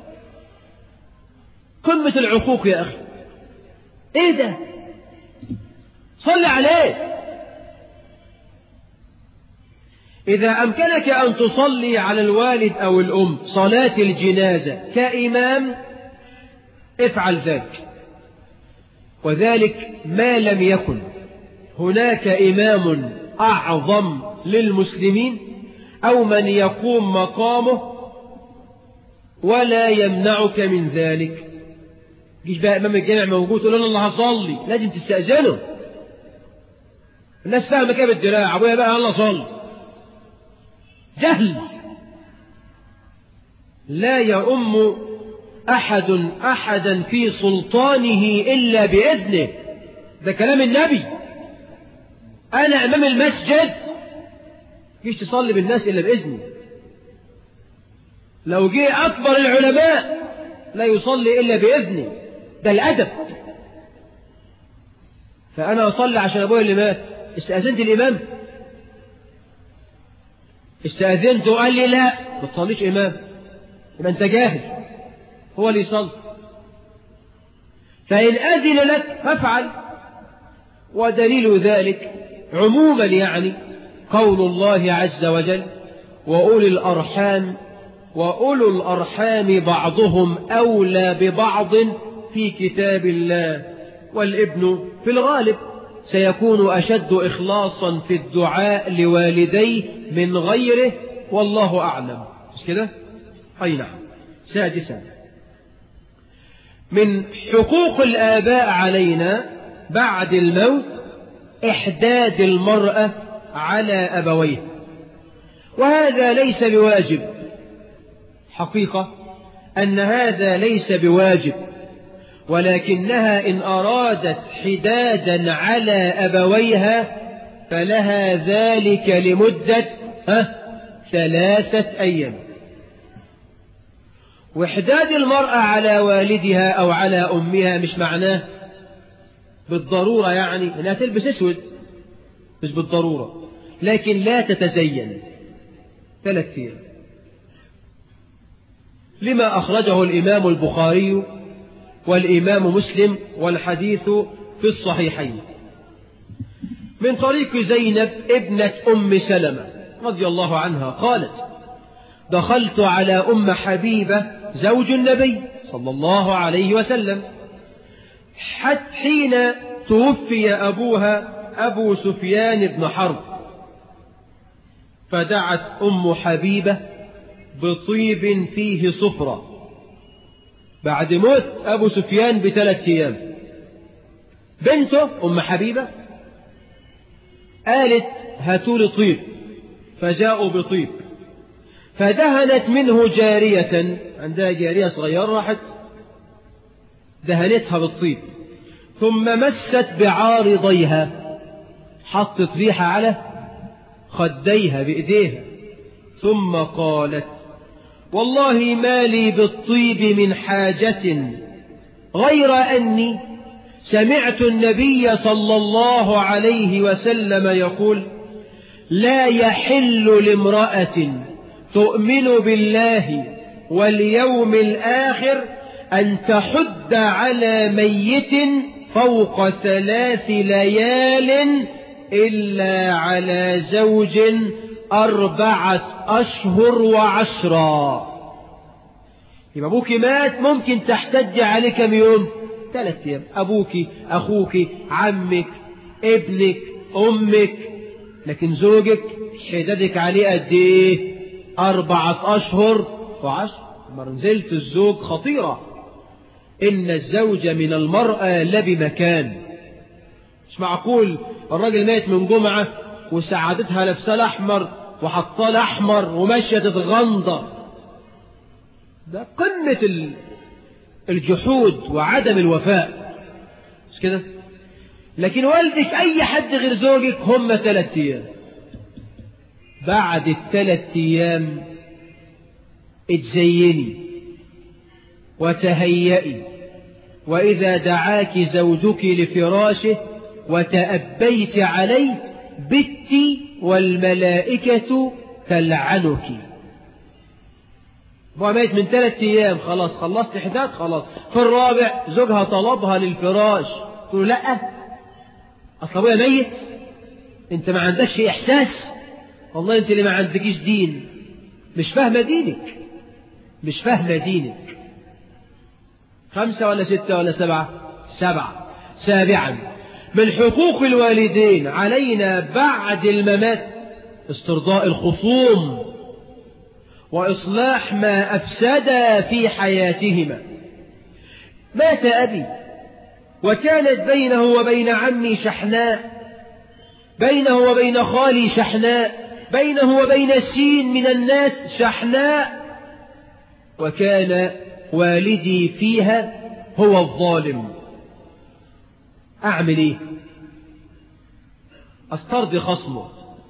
قمة العقوق يا أخي إيه ده صل عليه إذا أمكنك أن تصلي على الوالد أو الأم صلاة الجنازة كإمام افعل ذلك وذلك ما لم يكن هناك إمام أعظم للمسلمين أو من يقوم مقامه ولا يمنعك من ذلك جيش بقى إمام الجامع موجود تقول أنا الله هصلي لازم تستأذنه الناس فاهمة كده بالدراع أبويا بقى الله صلي جهل لا يؤم أحد أحدا في سلطانه إلا بإذنه ده كلام النبي أنا أمام المسجد فيش تصلي بالناس إلا بإذني لو جه أكبر العلماء لا يصلي إلا بإذني ده الأدب فأنا أصلي عشان أبويا اللي مات استأذنت الإمام استأذنت وقال لي لا ما تصليش إمام يبقى أنت جاهل هو اللي يصلي فإن أذن لك فافعل ودليل ذلك عموما يعني قول الله عز وجل وأولي الأرحام وأولو الأرحام بعضهم أولى ببعض في كتاب الله والابن في الغالب سيكون أشد إخلاصا في الدعاء لوالديه من غيره والله أعلم مش كده؟ أي نعم سادسا من حقوق الآباء علينا بعد الموت إحداد المرأة على أبويه وهذا ليس بواجب حقيقة أن هذا ليس بواجب ولكنها إن أرادت حدادا على أبويها فلها ذلك لمدة ها ثلاثة أيام وإحداد المرأة على والدها أو على أمها مش معناه بالضرورة يعني أنها تلبس أسود مش بالضرورة لكن لا تتزين ثلاث أيام لما أخرجه الإمام البخاري والإمام مسلم والحديث في الصحيحين من طريق زينب ابنة أم سلمة رضي الله عنها قالت دخلت على أم حبيبة زوج النبي صلى الله عليه وسلم حتى حين توفي أبوها أبو سفيان بن حرب فدعت أم حبيبة بطيب فيه صفرة بعد موت أبو سفيان بثلاث أيام بنته أم حبيبة قالت هاتوا لي طيب فجاءوا بطيب فدهنت منه جارية عندها جارية صغيرة راحت دهنتها بالطيب ثم مست بعارضيها حطت ريحة على خديها بإيديها ثم قالت والله ما لي بالطيب من حاجة غير أني سمعت النبي صلى الله عليه وسلم يقول لا يحل لامرأة تؤمن بالله واليوم الآخر أن تحد على ميت فوق ثلاث ليال إلا على زوج أربعة أشهر وعشرا يبقى أبوك مات ممكن تحتج عليه كم يوم ثلاث أيام أبوك أخوك عمك ابنك أمك لكن زوجك حدادك عليه قد إيه أربعة أشهر وعشر منزلة الزوج خطيرة إن الزوج من المرأة لبمكان مش معقول الراجل مات من جمعة وسعادتها لابسه الأحمر وحطاه الأحمر وماشية تتغندر ده قمة الجحود وعدم الوفاء مش كده لكن والدك أي حد غير زوجك هم ثلاث أيام بعد الثلاث أيام اتزيني وتهيئي وإذا دعاك زوجك لفراشه وتأبيت عليه بت والملائكة تلعنك هو ميت من ثلاثة أيام خلاص خلصت حداد خلاص في الرابع زوجها طلبها للفراش تقول لا أصل أبويا ميت أنت ما عندكش إحساس والله أنت اللي ما عندكيش دين مش فاهمة دينك مش فاهمة دينك خمسة ولا ستة ولا سبعة سبعة سابعا من حقوق الوالدين علينا بعد الممات استرضاء الخصوم وإصلاح ما أفسد في حياتهما مات أبي وكانت بينه وبين عمي شحناء بينه وبين خالي شحناء بينه وبين السين من الناس شحناء وكان والدي فيها هو الظالم أعمل إيه أسترضي خصمه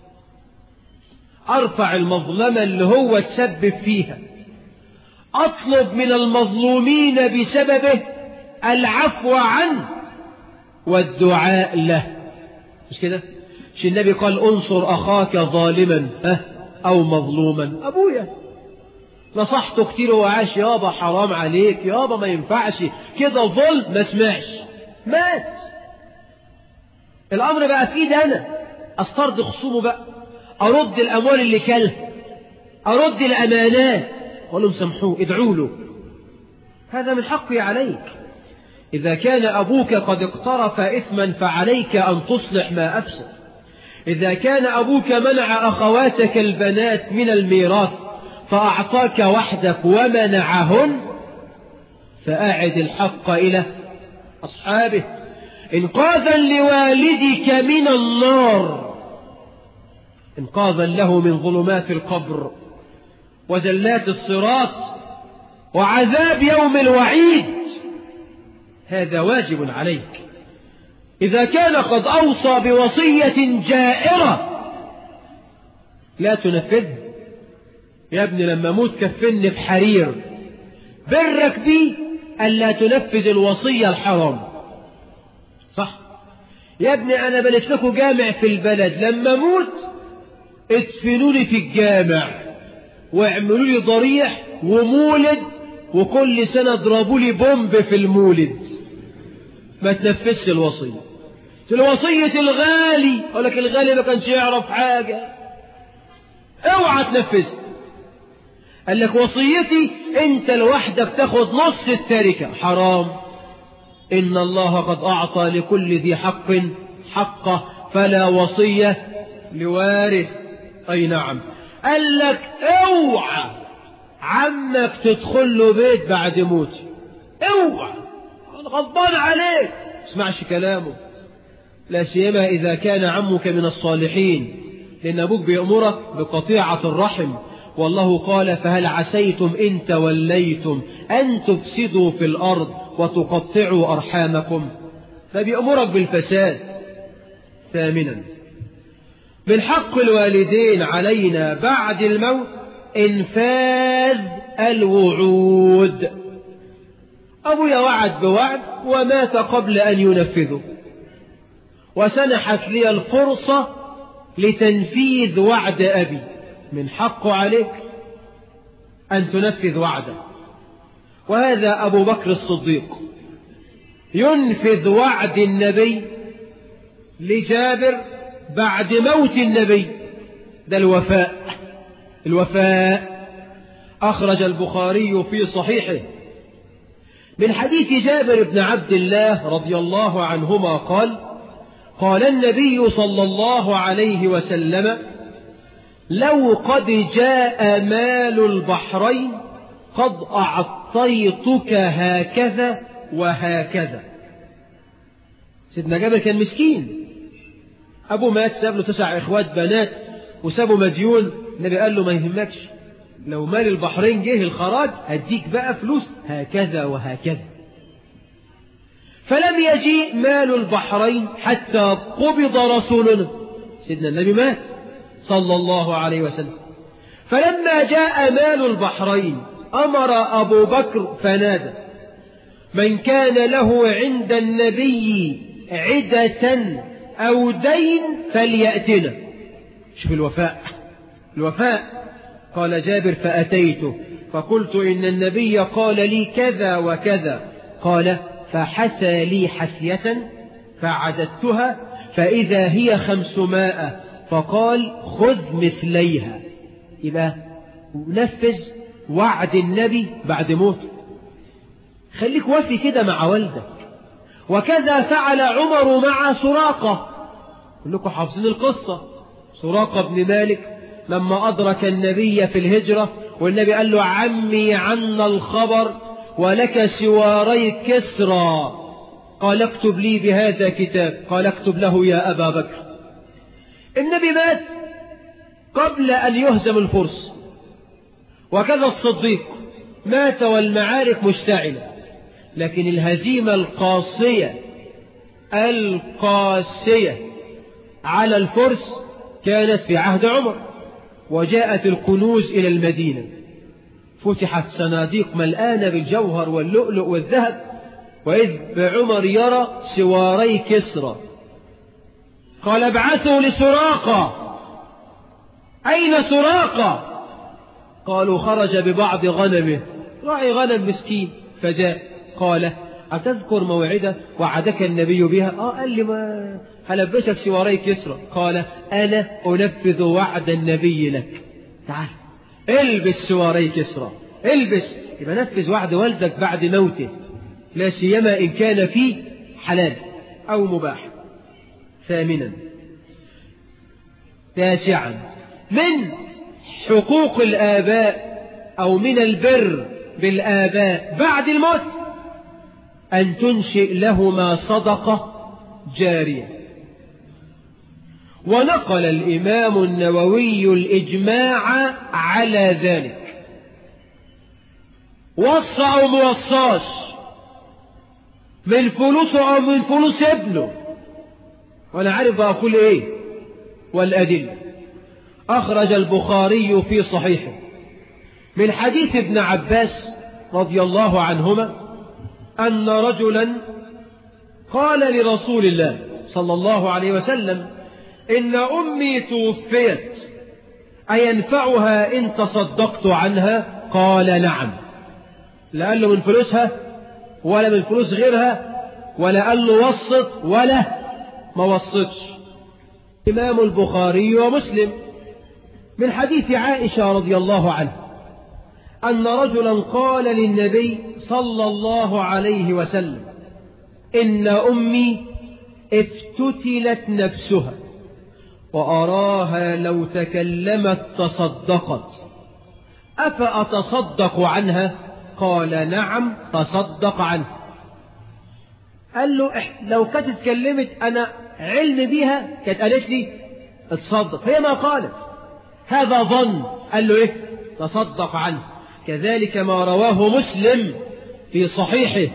أرفع المظلمة اللي هو تسبب فيها أطلب من المظلومين بسببه العفو عنه والدعاء له مش كده مش النبي قال انصر أخاك ظالما أه أو مظلوما أبويا نصحته كتير وعاش يابا حرام عليك يابا ما ينفعش كده ظلم ما سمعش مات الأمر بقى في ايدي أنا أسترضي خصومه بقى أرد الأموال اللي كلها أرد الأمانات أقول لهم سامحوه ادعوا له هذا من حقي عليك إذا كان أبوك قد اقترف إثما فعليك أن تصلح ما أفسد إذا كان أبوك منع أخواتك البنات من الميراث فأعطاك وحدك ومنعهن فأعد الحق إلى أصحابه إنقاذا لوالدك من النار إنقاذا له من ظلمات القبر وزلات الصراط وعذاب يوم الوعيد هذا واجب عليك إذا كان قد أوصى بوصية جائرة لا تنفذه يا ابني لما موت كفني في حرير برك بي ألا تنفذ الوصية الحرام صح يا ابني أنا بنيت لكم جامع في البلد لما موت ادفنوني في الجامع واعملوا لي ضريح ومولد وكل سنة اضربوا لي بومب في المولد ما تنفذش الوصية الوصية الغالي أقول لك الغالي ما كانش يعرف حاجة اوعى تنفذها قال لك وصيتي انت لوحدك تاخد نص التركة حرام إن الله قد أعطى لكل ذي حق حقه فلا وصية لوارث أي نعم قال لك اوعى عمك تدخل له بيت بعد موتي اوعى انا غضبان عليك اسمعش كلامه لا سيما إذا كان عمك من الصالحين لأن أبوك بيأمرك بقطيعة الرحم والله قال فهل عسيتم إن توليتم أن تفسدوا في الأرض وتقطعوا أرحامكم فبيأمرك بالفساد ثامنا من حق الوالدين علينا بعد الموت إنفاذ الوعود أبويا وعد بوعد ومات قبل أن ينفذه وسنحت لي الفرصة لتنفيذ وعد أبي من حقه عليك أن تنفذ وعده وهذا أبو بكر الصديق ينفذ وعد النبي لجابر بعد موت النبي ده الوفاء الوفاء أخرج البخاري في صحيحه من حديث جابر بن عبد الله رضي الله عنهما قال قال النبي صلى الله عليه وسلم لو قد جاء مال البحرين قد أعطيتك هكذا وهكذا سيدنا جابر كان مسكين أبو مات ساب له تسع إخوات بنات وسابه مديون النبي قال له ما يهمكش لو مال البحرين جه الخراج هديك بقى فلوس هكذا وهكذا فلم يجيء مال البحرين حتى قبض رسولنا سيدنا النبي مات صلى الله عليه وسلم فلما جاء مال البحرين أمر أبو بكر فنادى من كان له عند النبي عدة أو دين فليأتنا شوف الوفاء الوفاء قال جابر فأتيته فقلت إن النبي قال لي كذا وكذا قال فحثى لي حثية فعددتها فإذا هي خمسمائة فقال خذ مثليها يبقى نفذ وعد النبي بعد موته خليك وفي كده مع والدك وكذا فعل عمر مع سراقة كلكم حافظين القصة سراقة بن مالك لما أدرك النبي في الهجرة والنبي قال له عمي عنا الخبر ولك سواري كسرى قال اكتب لي بهذا كتاب قال اكتب له يا أبا بكر النبي مات قبل أن يهزم الفرس وكذا الصديق مات والمعارك مشتعلة لكن الهزيمة القاسية القاسية على الفرس كانت في عهد عمر وجاءت الكنوز إلى المدينة فتحت صناديق ملآنة بالجوهر واللؤلؤ والذهب وإذ بعمر يرى سواري كسرى قال ابعثوا لسراقة أين سراقة قالوا خرج ببعض غنمه راعي غنم مسكين فجاء قال أتذكر موعدة وعدك النبي بها آه قال لي ما هلبسك سواري كسرى قال أنا أنفذ وعد النبي لك تعال البس سواري كسرى البس يبقى نفذ وعد والدك بعد موته لا سيما إن كان فيه حلال أو مباح ثامنا تاسعا من حقوق الآباء أو من البر بالآباء بعد الموت أن تنشئ لهما صدقة جارية ونقل الإمام النووي الإجماع على ذلك وصى أو موصاش من فلوسه أو من فلوس ابنه وأنا عارف أقول إيه والأدلة أخرج البخاري في صحيحه من حديث ابن عباس رضي الله عنهما أن رجلا قال لرسول الله صلى الله عليه وسلم إن أمي توفيت أينفعها إن تصدقت عنها قال نعم لا قال له من فلوسها ولا من فلوس غيرها ولا قال له وسط ولا ما وسطش إمام البخاري ومسلم من حديث عائشة رضي الله عنها أن رجلا قال للنبي صلى الله عليه وسلم إن أمي افتتلت نفسها وأراها لو تكلمت تصدقت أفأتصدق عنها قال نعم تصدق عنها قال له لو كانت اتكلمت أنا علم بيها كانت قالت لي اتصدق هي ما قالت هذا ظن قال له ايه تصدق عنه كذلك ما رواه مسلم في صحيحه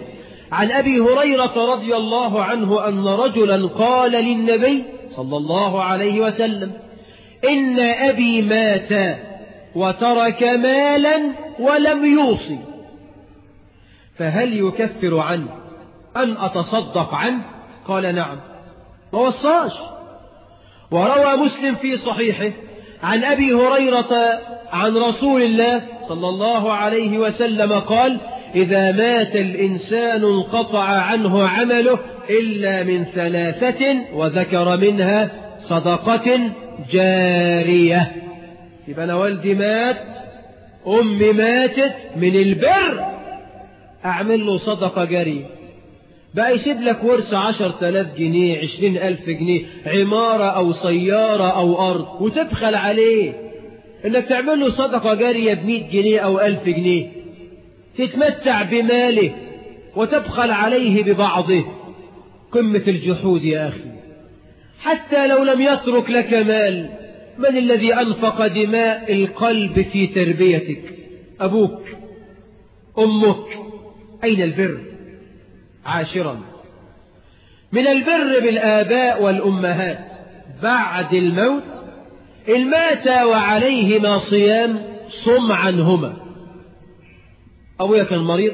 عن أبي هريرة رضي الله عنه أن رجلا قال للنبي صلى الله عليه وسلم إن أبي مات وترك مالا ولم يوصي فهل يكفر عنه أن أتصدق عنه قال نعم ما وصاش وروى مسلم في صحيحه عن أبي هريرة عن رسول الله صلى الله عليه وسلم قال إذا مات الإنسان انقطع عنه عمله إلا من ثلاثة وذكر منها صدقة جارية يبقى أنا والدي مات أمي ماتت من البر أعمل له صدقة جارية بقى يسيب لك ورث عشر تلاف جنيه عشرين ألف جنيه عمارة أو سيارة أو أرض وتبخل عليه إنك تعمل له صدقة جارية بمئة جنيه أو ألف جنيه تتمتع بماله وتبخل عليه ببعضه قمة الجحود يا أخي حتى لو لم يترك لك مال من الذي أنفق دماء القلب في تربيتك أبوك أمك أين البر عاشرا من البر بالآباء والأمهات بعد الموت إن مات وعليهما صيام صم عنهما أبويا كان مريض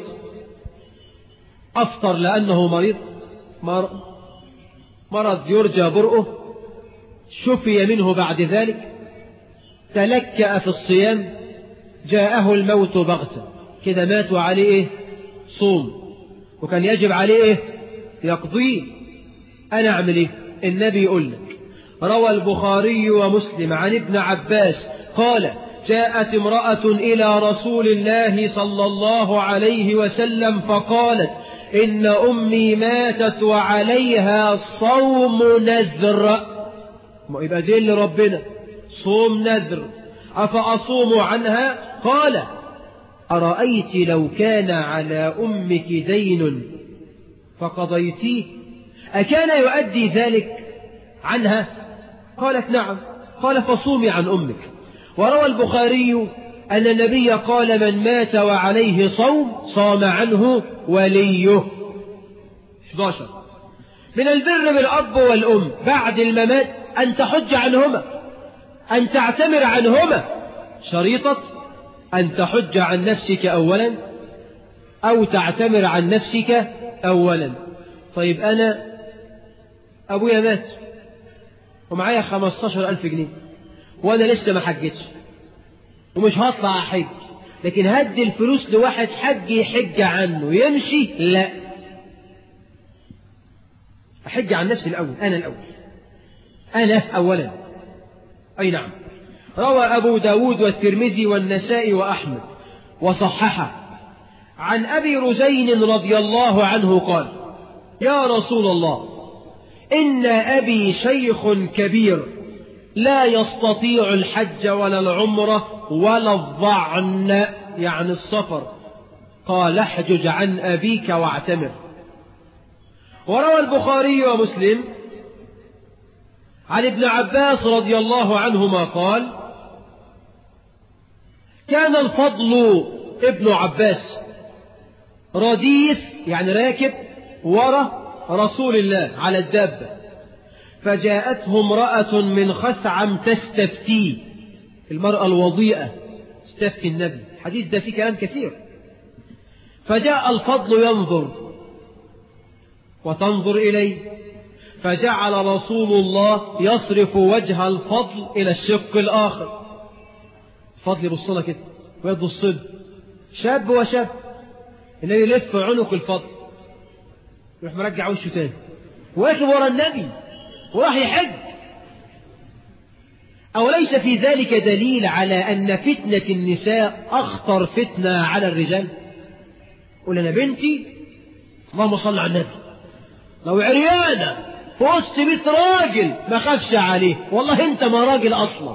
أفطر لأنه مريض مرض يرجى برؤه شفي منه بعد ذلك تلكأ في الصيام جاءه الموت بغتة كده مات وعليه إيه؟ صوم وكان يجب عليه إيه؟ يقضيه أنا أعمل إيه النبي يقول لك روى البخاري ومسلم عن ابن عباس قال جاءت امرأة إلى رسول الله صلى الله عليه وسلم فقالت إن أمي ماتت وعليها صوم نذر ما يبقى دين لربنا صوم نذر أفأصوم عنها قال أرأيت لو كان على أمك دين فقضيتيه أكان يؤدي ذلك عنها قالت نعم قال فصومي عن أمك وروى البخاري أن النبي قال من مات وعليه صوم صام عنه وليه 11 من البر بالأب والأم بعد الممات أن تحج عنهما أن تعتمر عنهما شريطة أن تحج عن نفسك أولا أو تعتمر عن نفسك أولا طيب أنا أبويا مات ومعايا خمستاشر ألف جنيه وأنا لسه ما حجتش ومش هطلع أحج لكن هدي الفلوس لواحد حج يحج عنه يمشي لا أحج عن نفسي الأول أنا الأول أنا أولا أي نعم روى أبو داود والترمذي والنسائي وأحمد وصححه عن أبي رزين رضي الله عنه قال يا رسول الله إن أبي شيخ كبير لا يستطيع الحج ولا العمرة ولا الظعن يعني السفر قال احجج عن أبيك واعتمر وروى البخاري ومسلم عن ابن عباس رضي الله عنهما قال كان الفضل ابن عباس رديف يعني راكب ورا رسول الله على الدابة فجاءته امرأة من خثعم تستفتيه المرأة الوضيئة استفتي النبي الحديث ده فيه كلام كثير فجاء الفضل ينظر وتنظر إليه فجعل رسول الله يصرف وجه الفضل إلى الشق الآخر الفضل يبص لها كده ويبص له شاب وشاب النبي يلف عنق الفضل يروح مرجع وشه تاني واقف ورا النبي وراح يحج أوليس في ذلك دليل على أن فتنة النساء أخطر فتنة على الرجال قول أنا بنتي اللهم صل على النبي لو عريانة في وسط بيت راجل ما خافش عليه والله انت ما راجل اصلا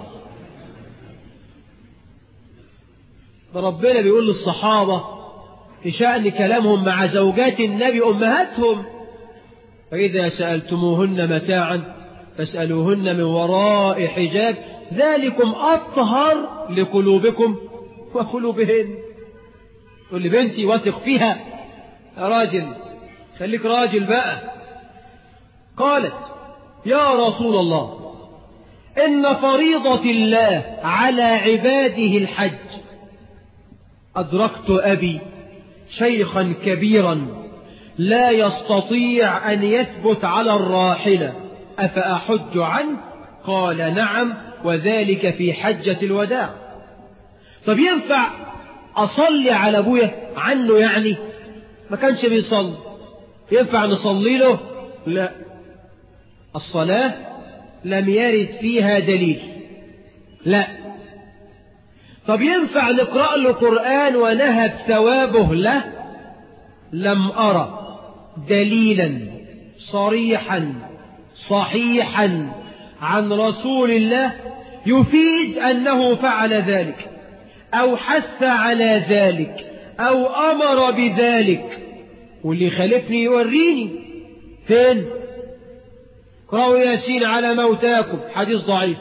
ده ربنا بيقول للصحابة في شأن كلامهم مع زوجات النبي أمهاتهم فإذا سألتموهن متاعا فاسألوهن من وراء حجاب ذلكم أطهر لقلوبكم وقلوبهن تقول لي بنتي واثق فيها يا راجل خليك راجل بقى قالت يا رسول الله إن فريضة الله على عباده الحج أدركت أبي شيخا كبيرا لا يستطيع أن يثبت على الراحلة أفأحج عنه قال نعم وذلك في حجة الوداع طب ينفع أصلي على أبويا عنه يعني ما كانش بيصلي ينفع نصلي له لا الصلاة لم يرد فيها دليل لا طب ينفع نقرأ له قرآن ونهب ثوابه له لم أرى دليلا صريحا صحيحا عن رسول الله يفيد أنه فعل ذلك أو حث على ذلك أو أمر بذلك واللي خالفني يوريني فين اقرأوا ياسين على موتاكم حديث ضعيف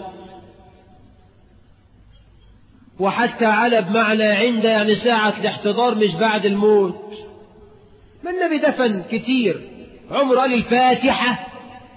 وحتى على بمعنى عند يعني ساعة الاحتضار مش بعد الموت ما النبي دفن كتير عمر قال الفاتحة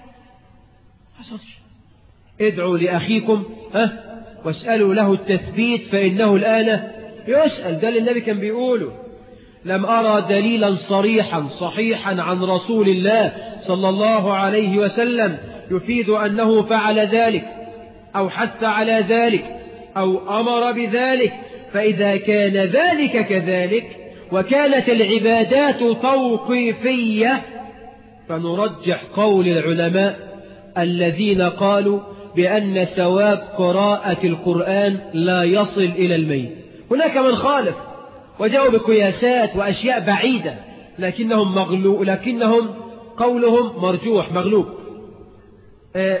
حصلش ادعوا لأخيكم ها واسألوا له التثبيت فإنه الآن يسأل ده اللي النبي كان بيقوله لم أرى دليلا صريحا صحيحا عن رسول الله صلى الله عليه وسلم يفيد أنه فعل ذلك أو حث على ذلك أو أمر بذلك فإذا كان ذلك كذلك وكانت العبادات توقيفية فنرجح قول العلماء الذين قالوا بأن ثواب قراءة القرآن لا يصل إلى الميت هناك من خالف وجاءوا بقياسات وأشياء بعيدة لكنهم مغلو لكنهم قولهم مرجوح مغلوب اه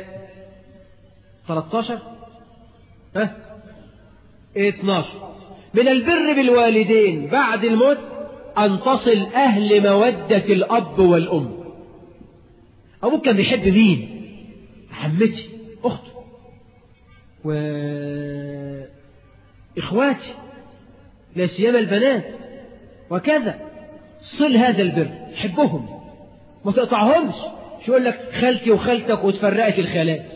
13 ها اه 12 من البر بالوالدين بعد الموت أن تصل أهل مودة الأب والأم أبوك كان بيحب مين عمتي أخته وإخواتي لا سيما البنات وكذا صل هذا البر حبهم ما تقطعهمش شو يقول لك خالتي وخالتك وتفرقت الخالات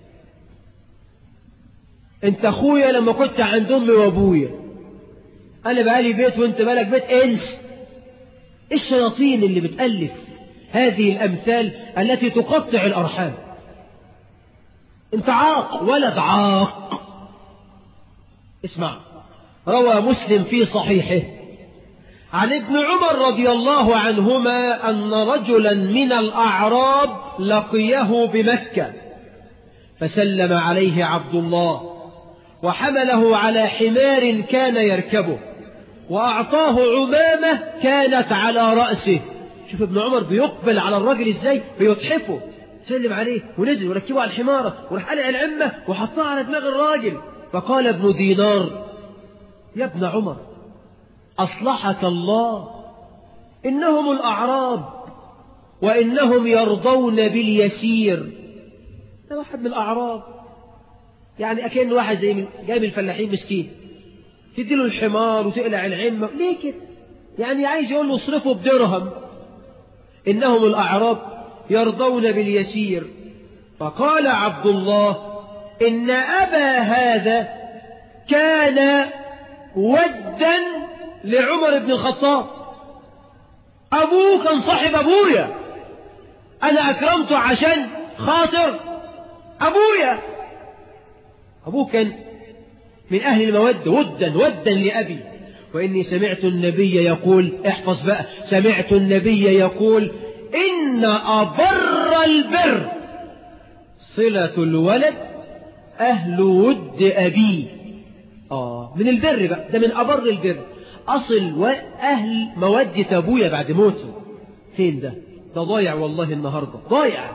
انت اخويا لما كنت عند امي وابويا انا بقالي بيت وانت بالك بيت انس الشياطين اللي بتالف هذه الامثال التي تقطع الارحام انت عاق ولد عاق اسمع روى مسلم في صحيحه عن ابن عمر رضي الله عنهما أن رجلا من الأعراب لقيه بمكة فسلم عليه عبد الله وحمله على حمار كان يركبه وأعطاه عمامة كانت على رأسه شوف ابن عمر بيقبل على الرجل ازاي بيتحفه سلم عليه ونزل وركبه على الحمارة وراح قلع العمة وحطها على دماغ الراجل فقال ابن دينار يا ابن عمر أصلحك الله إنهم الأعراب وإنهم يرضون باليسير ده واحد من الأعراب يعني أكن واحد زي من جاي من الفلاحين مسكين تديله الحمار وتقلع العمة ليه كده يعني عايز يقول له اصرفه بدرهم إنهم الأعراب يرضون باليسير فقال عبد الله إن أبا هذا كان ودا لعمر بن الخطاب أبوه كان صاحب أبويا أنا أكرمته عشان خاطر أبويا أبوه كان من أهل المودة ودا ودا لأبي وإني سمعت النبي يقول احفظ بقى سمعت النبي يقول إن أبر البر صلة الولد أهل ود أبيه آه من البر بقى ده من أبر البر أصل وأهل مودة أبويا بعد موته فين ده ده ضايع والله النهاردة ضايع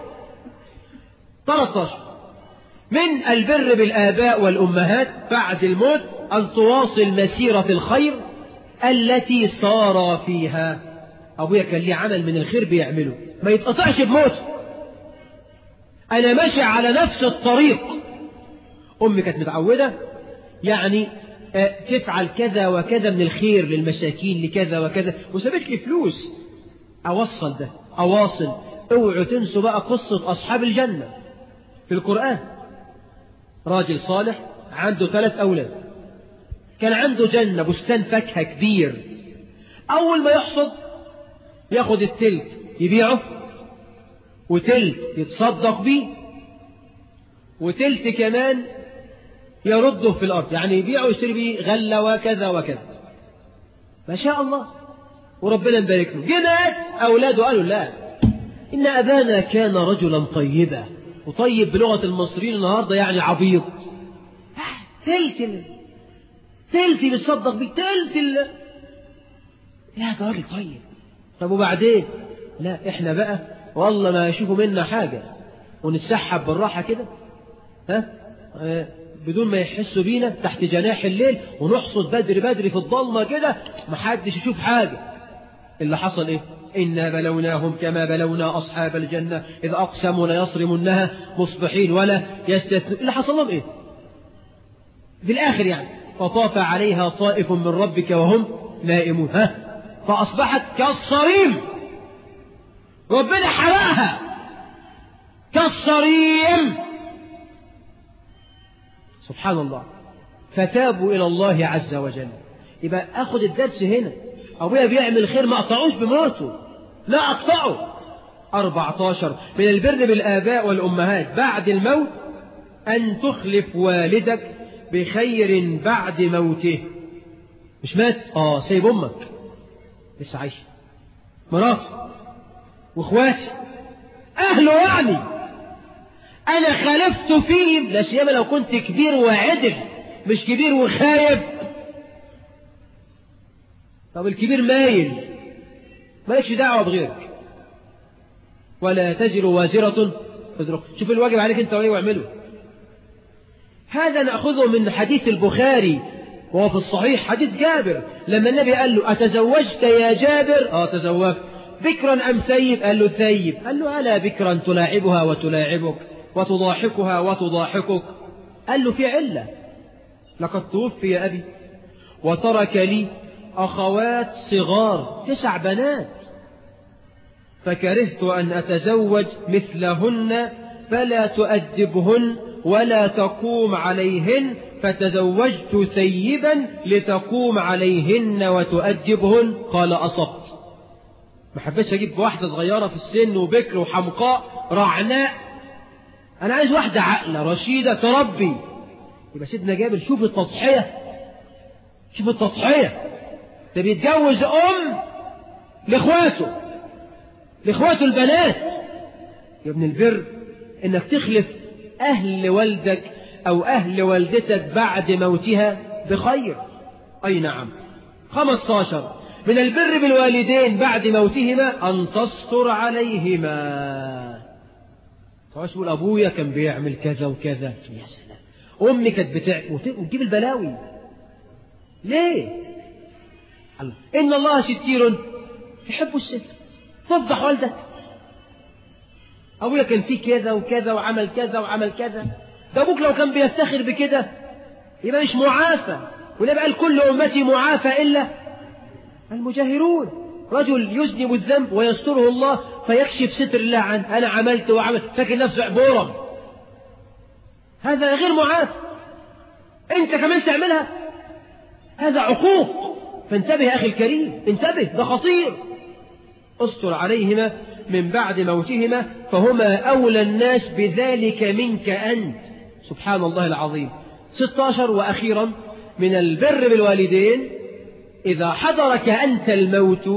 13 من البر بالآباء والأمهات بعد الموت أن تواصل مسيرة الخير التي صار فيها أبويا كان ليه عمل من الخير بيعمله ما يتقطعش بموته أنا ماشي على نفس الطريق أمي كانت متعودة يعني تفعل كذا وكذا من الخير للمساكين لكذا وكذا وسابت لي فلوس أوصل ده أواصل اوعوا تنسوا بقى قصة أصحاب الجنة في القرآن راجل صالح عنده ثلاث أولاد كان عنده جنة بستان فاكهة كبير أول ما يحصد ياخد التلت يبيعه وتلت يتصدق بيه وتلت كمان يرده في الأرض يعني يبيعه ويشتري بيه غلة وكذا وكذا ما شاء الله وربنا مبارك له جه مات أولاده قالوا لا إن أبانا كان رجلا طيبا وطيب بلغة المصريين النهاردة يعني عبيط تلت ال- تلت بيتصدق بيه تلت ال... لا ده راجل طيب طب وبعدين لا احنا بقى والله ما يشوفوا منا حاجة ونتسحب بالراحة كده ها آه، بدون ما يحسوا بينا تحت جناح الليل ونحصد بدري بدري في الضلمة كده محدش يشوف حاجة اللي حصل ايه إنا بلوناهم كما بلونا أصحاب الجنة إذ أقسموا ليصرمنها مصبحين ولا يستثنون اللي حصل لهم إيه بالآخر يعني فطاف عليها طائف من ربك وهم نائمون ها فأصبحت كالصريم ربنا حرقها كالصريم سبحان الله فتابوا إلى الله عز وجل يبقى أخذ الدرس هنا أبويا بيعمل خير ما أقطعوش بمراته لا أقطعه 14 من البر بالآباء والأمهات بعد الموت أن تخلف والدك بخير بعد موته مش مات آه سيب أمك لسه عايشة مراتي واخواتي أهله يعني أنا خالفت فيهم لا سيما لو كنت كبير وعدل مش كبير وخايب طب الكبير مايل مالكش دعوة بغيرك ولا تزر وازرة وزر شوف الواجب عليك انت وايه واعمله هذا نأخذه من حديث البخاري وهو في الصحيح حديث جابر لما النبي قال له أتزوجت يا جابر اه تزوجت بكرا أم ثيب قال له ثيب قال له ألا بكرا تلاعبها وتلاعبك وتضاحكها وتضاحكك قال له في علة لقد توفي أبي وترك لي أخوات صغار تسع بنات فكرهت أن أتزوج مثلهن فلا تؤدبهن ولا تقوم عليهن فتزوجت ثيبا لتقوم عليهن وتؤدبهن قال أصبت ما حبيتش أجيب واحدة صغيرة في السن وبكر وحمقاء رعناء أنا عايز واحدة عقلة رشيدة تربي يبقى سيدنا جابر شوف التضحية شوف التضحية ده بيتجوز أم لإخواته لإخواته البنات يا ابن البر إنك تخلف أهل والدك أو أهل والدتك بعد موتها بخير أي نعم خمسة من البر بالوالدين بعد موتهما أن تستر عليهما تقعدش تقول أبويا كان بيعمل كذا وكذا يا سلام أمي كانت بتعمل وتجيب البلاوي ليه الله. إن الله ستير يحب الستر تفضح والدك أبويا كان فيه كذا وكذا وعمل كذا وعمل كذا ده أبوك لو كان بيفتخر بكده يبقى مش معافى ونبقى قال كل أمتي معافى إلا المجاهرون رجل يذنب الذنب ويستره الله فيكشف ستر الله عنه أنا عملت وعمل فاكر نفسه عبورة هذا غير معافى أنت كمان تعملها هذا عقوق فانتبه أخي الكريم انتبه ده خطير استر عليهما من بعد موتهما فهما أولى الناس بذلك منك أنت سبحان الله العظيم 16 وأخيرا من البر بالوالدين إذا حضرك أنت الموت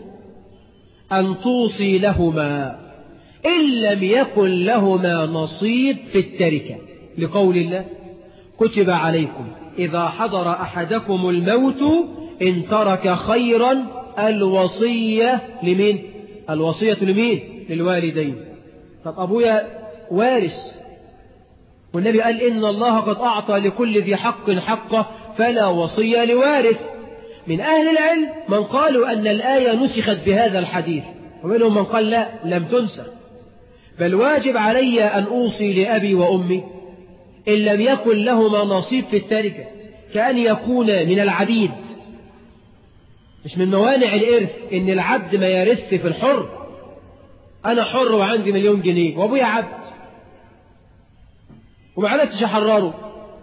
أن توصي لهما إن لم يكن لهما نصيب في التركة لقول الله كتب عليكم إذا حضر أحدكم الموت إن ترك خيرا الوصية لمين الوصية لمين للوالدين طب أبويا وارث والنبي قال إن الله قد أعطى لكل ذي حق حقه فلا وصية لوارث من أهل العلم من قالوا أن الآية نسخت بهذا الحديث ومنهم من قال لا لم تنسخ بل واجب علي أن أوصي لأبي وأمي إن لم يكن لهما نصيب في التركة كأن يكون من العبيد مش من موانع الإرث إن العبد ما يرث في الحر أنا حر وعندي مليون جنيه وأبويا عبد وما عرفتش أحرره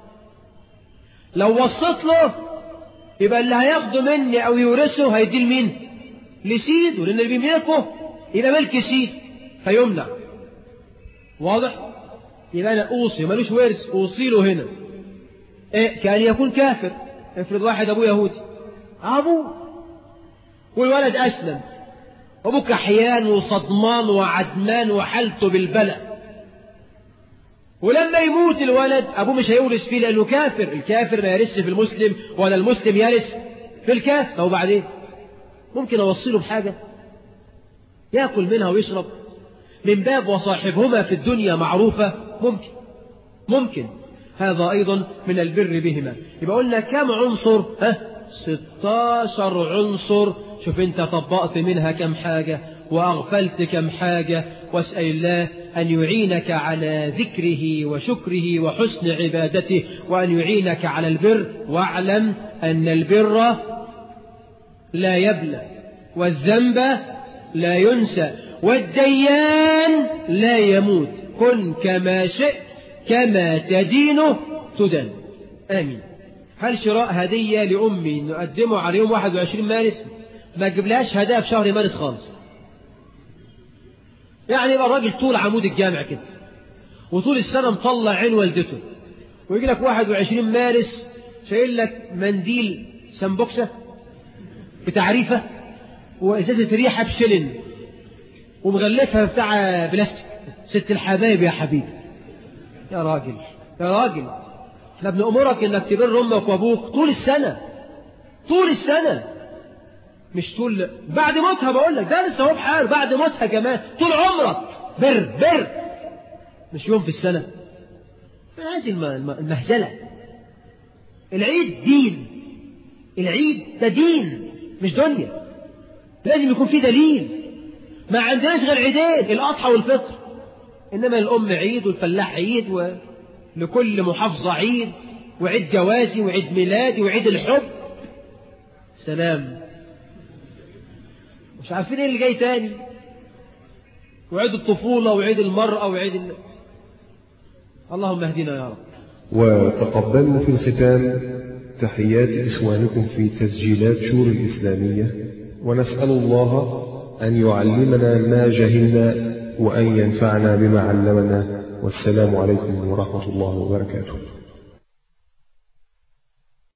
لو وصيت له يبقى اللي هياخده مني أو يورثه هيديه لمين؟ لسيده لأن اللي بيملكه يبقى ملك سيد فيمنع واضح؟ يبقى أنا أوصي ملوش ورث أوصي له هنا إيه كان يكون كافر افرض واحد أبوه يهودي أبوه والولد أسلم أبوه كحيان وصدمان وعدمان وحالته بالبلع ولما يموت الولد أبوه مش هيورث فيه لأنه كافر الكافر ما يرث في المسلم ولا المسلم يرث في الكافر طب وبعدين ممكن أوصله بحاجة يأكل منها ويشرب من باب وصاحبهما في الدنيا معروفة ممكن ممكن هذا أيضا من البر بهما يبقى قلنا كم عنصر ها 16 عنصر شوف انت طبقت منها كم حاجة وأغفلت كم حاجة واسأل الله أن يعينك على ذكره وشكره وحسن عبادته وأن يعينك على البر واعلم أن البر لا يبلى والذنب لا ينسى والديان لا يموت كن كما شئت كما تدين تدن آمين هل شراء هدية لأمي نقدمه على يوم 21 مارس ما تجيبلهاش هدايا في شهر مارس خالص يعني يبقى الراجل طول عمود الجامع كده وطول السنة مطلع عين والدته ويجي لك 21 مارس شايل لك منديل سمبوكسة بتعريفة وإزازة ريحة بشلن ومغلفها بتاع بلاستيك ست الحبايب يا حبيبي يا راجل يا راجل احنا بنأمرك انك تبر امك وابوك طول السنة طول السنة مش طول بعد موتها بقول لك ده لسه هو بحال بعد موتها كمان طول عمرك بر بر مش يوم في السنة هذه المهزلة العيد دين العيد ده دين مش دنيا لازم يكون في دليل ما عندناش غير عيدين الأضحى والفطر إنما الأم عيد والفلاح عيد ولكل محافظة عيد وعيد جوازي وعيد ميلادي وعيد الحب سلام مش عارفين ايه اللي جاي تاني وعيد الطفولة وعيد المرأة وعيد ال... اللهم اهدنا يا رب وتقبلوا في الختام تحيات إخوانكم في تسجيلات شور الإسلامية ونسأل الله أن يعلمنا ما جهلنا وأن ينفعنا بما علمنا والسلام عليكم ورحمة الله وبركاته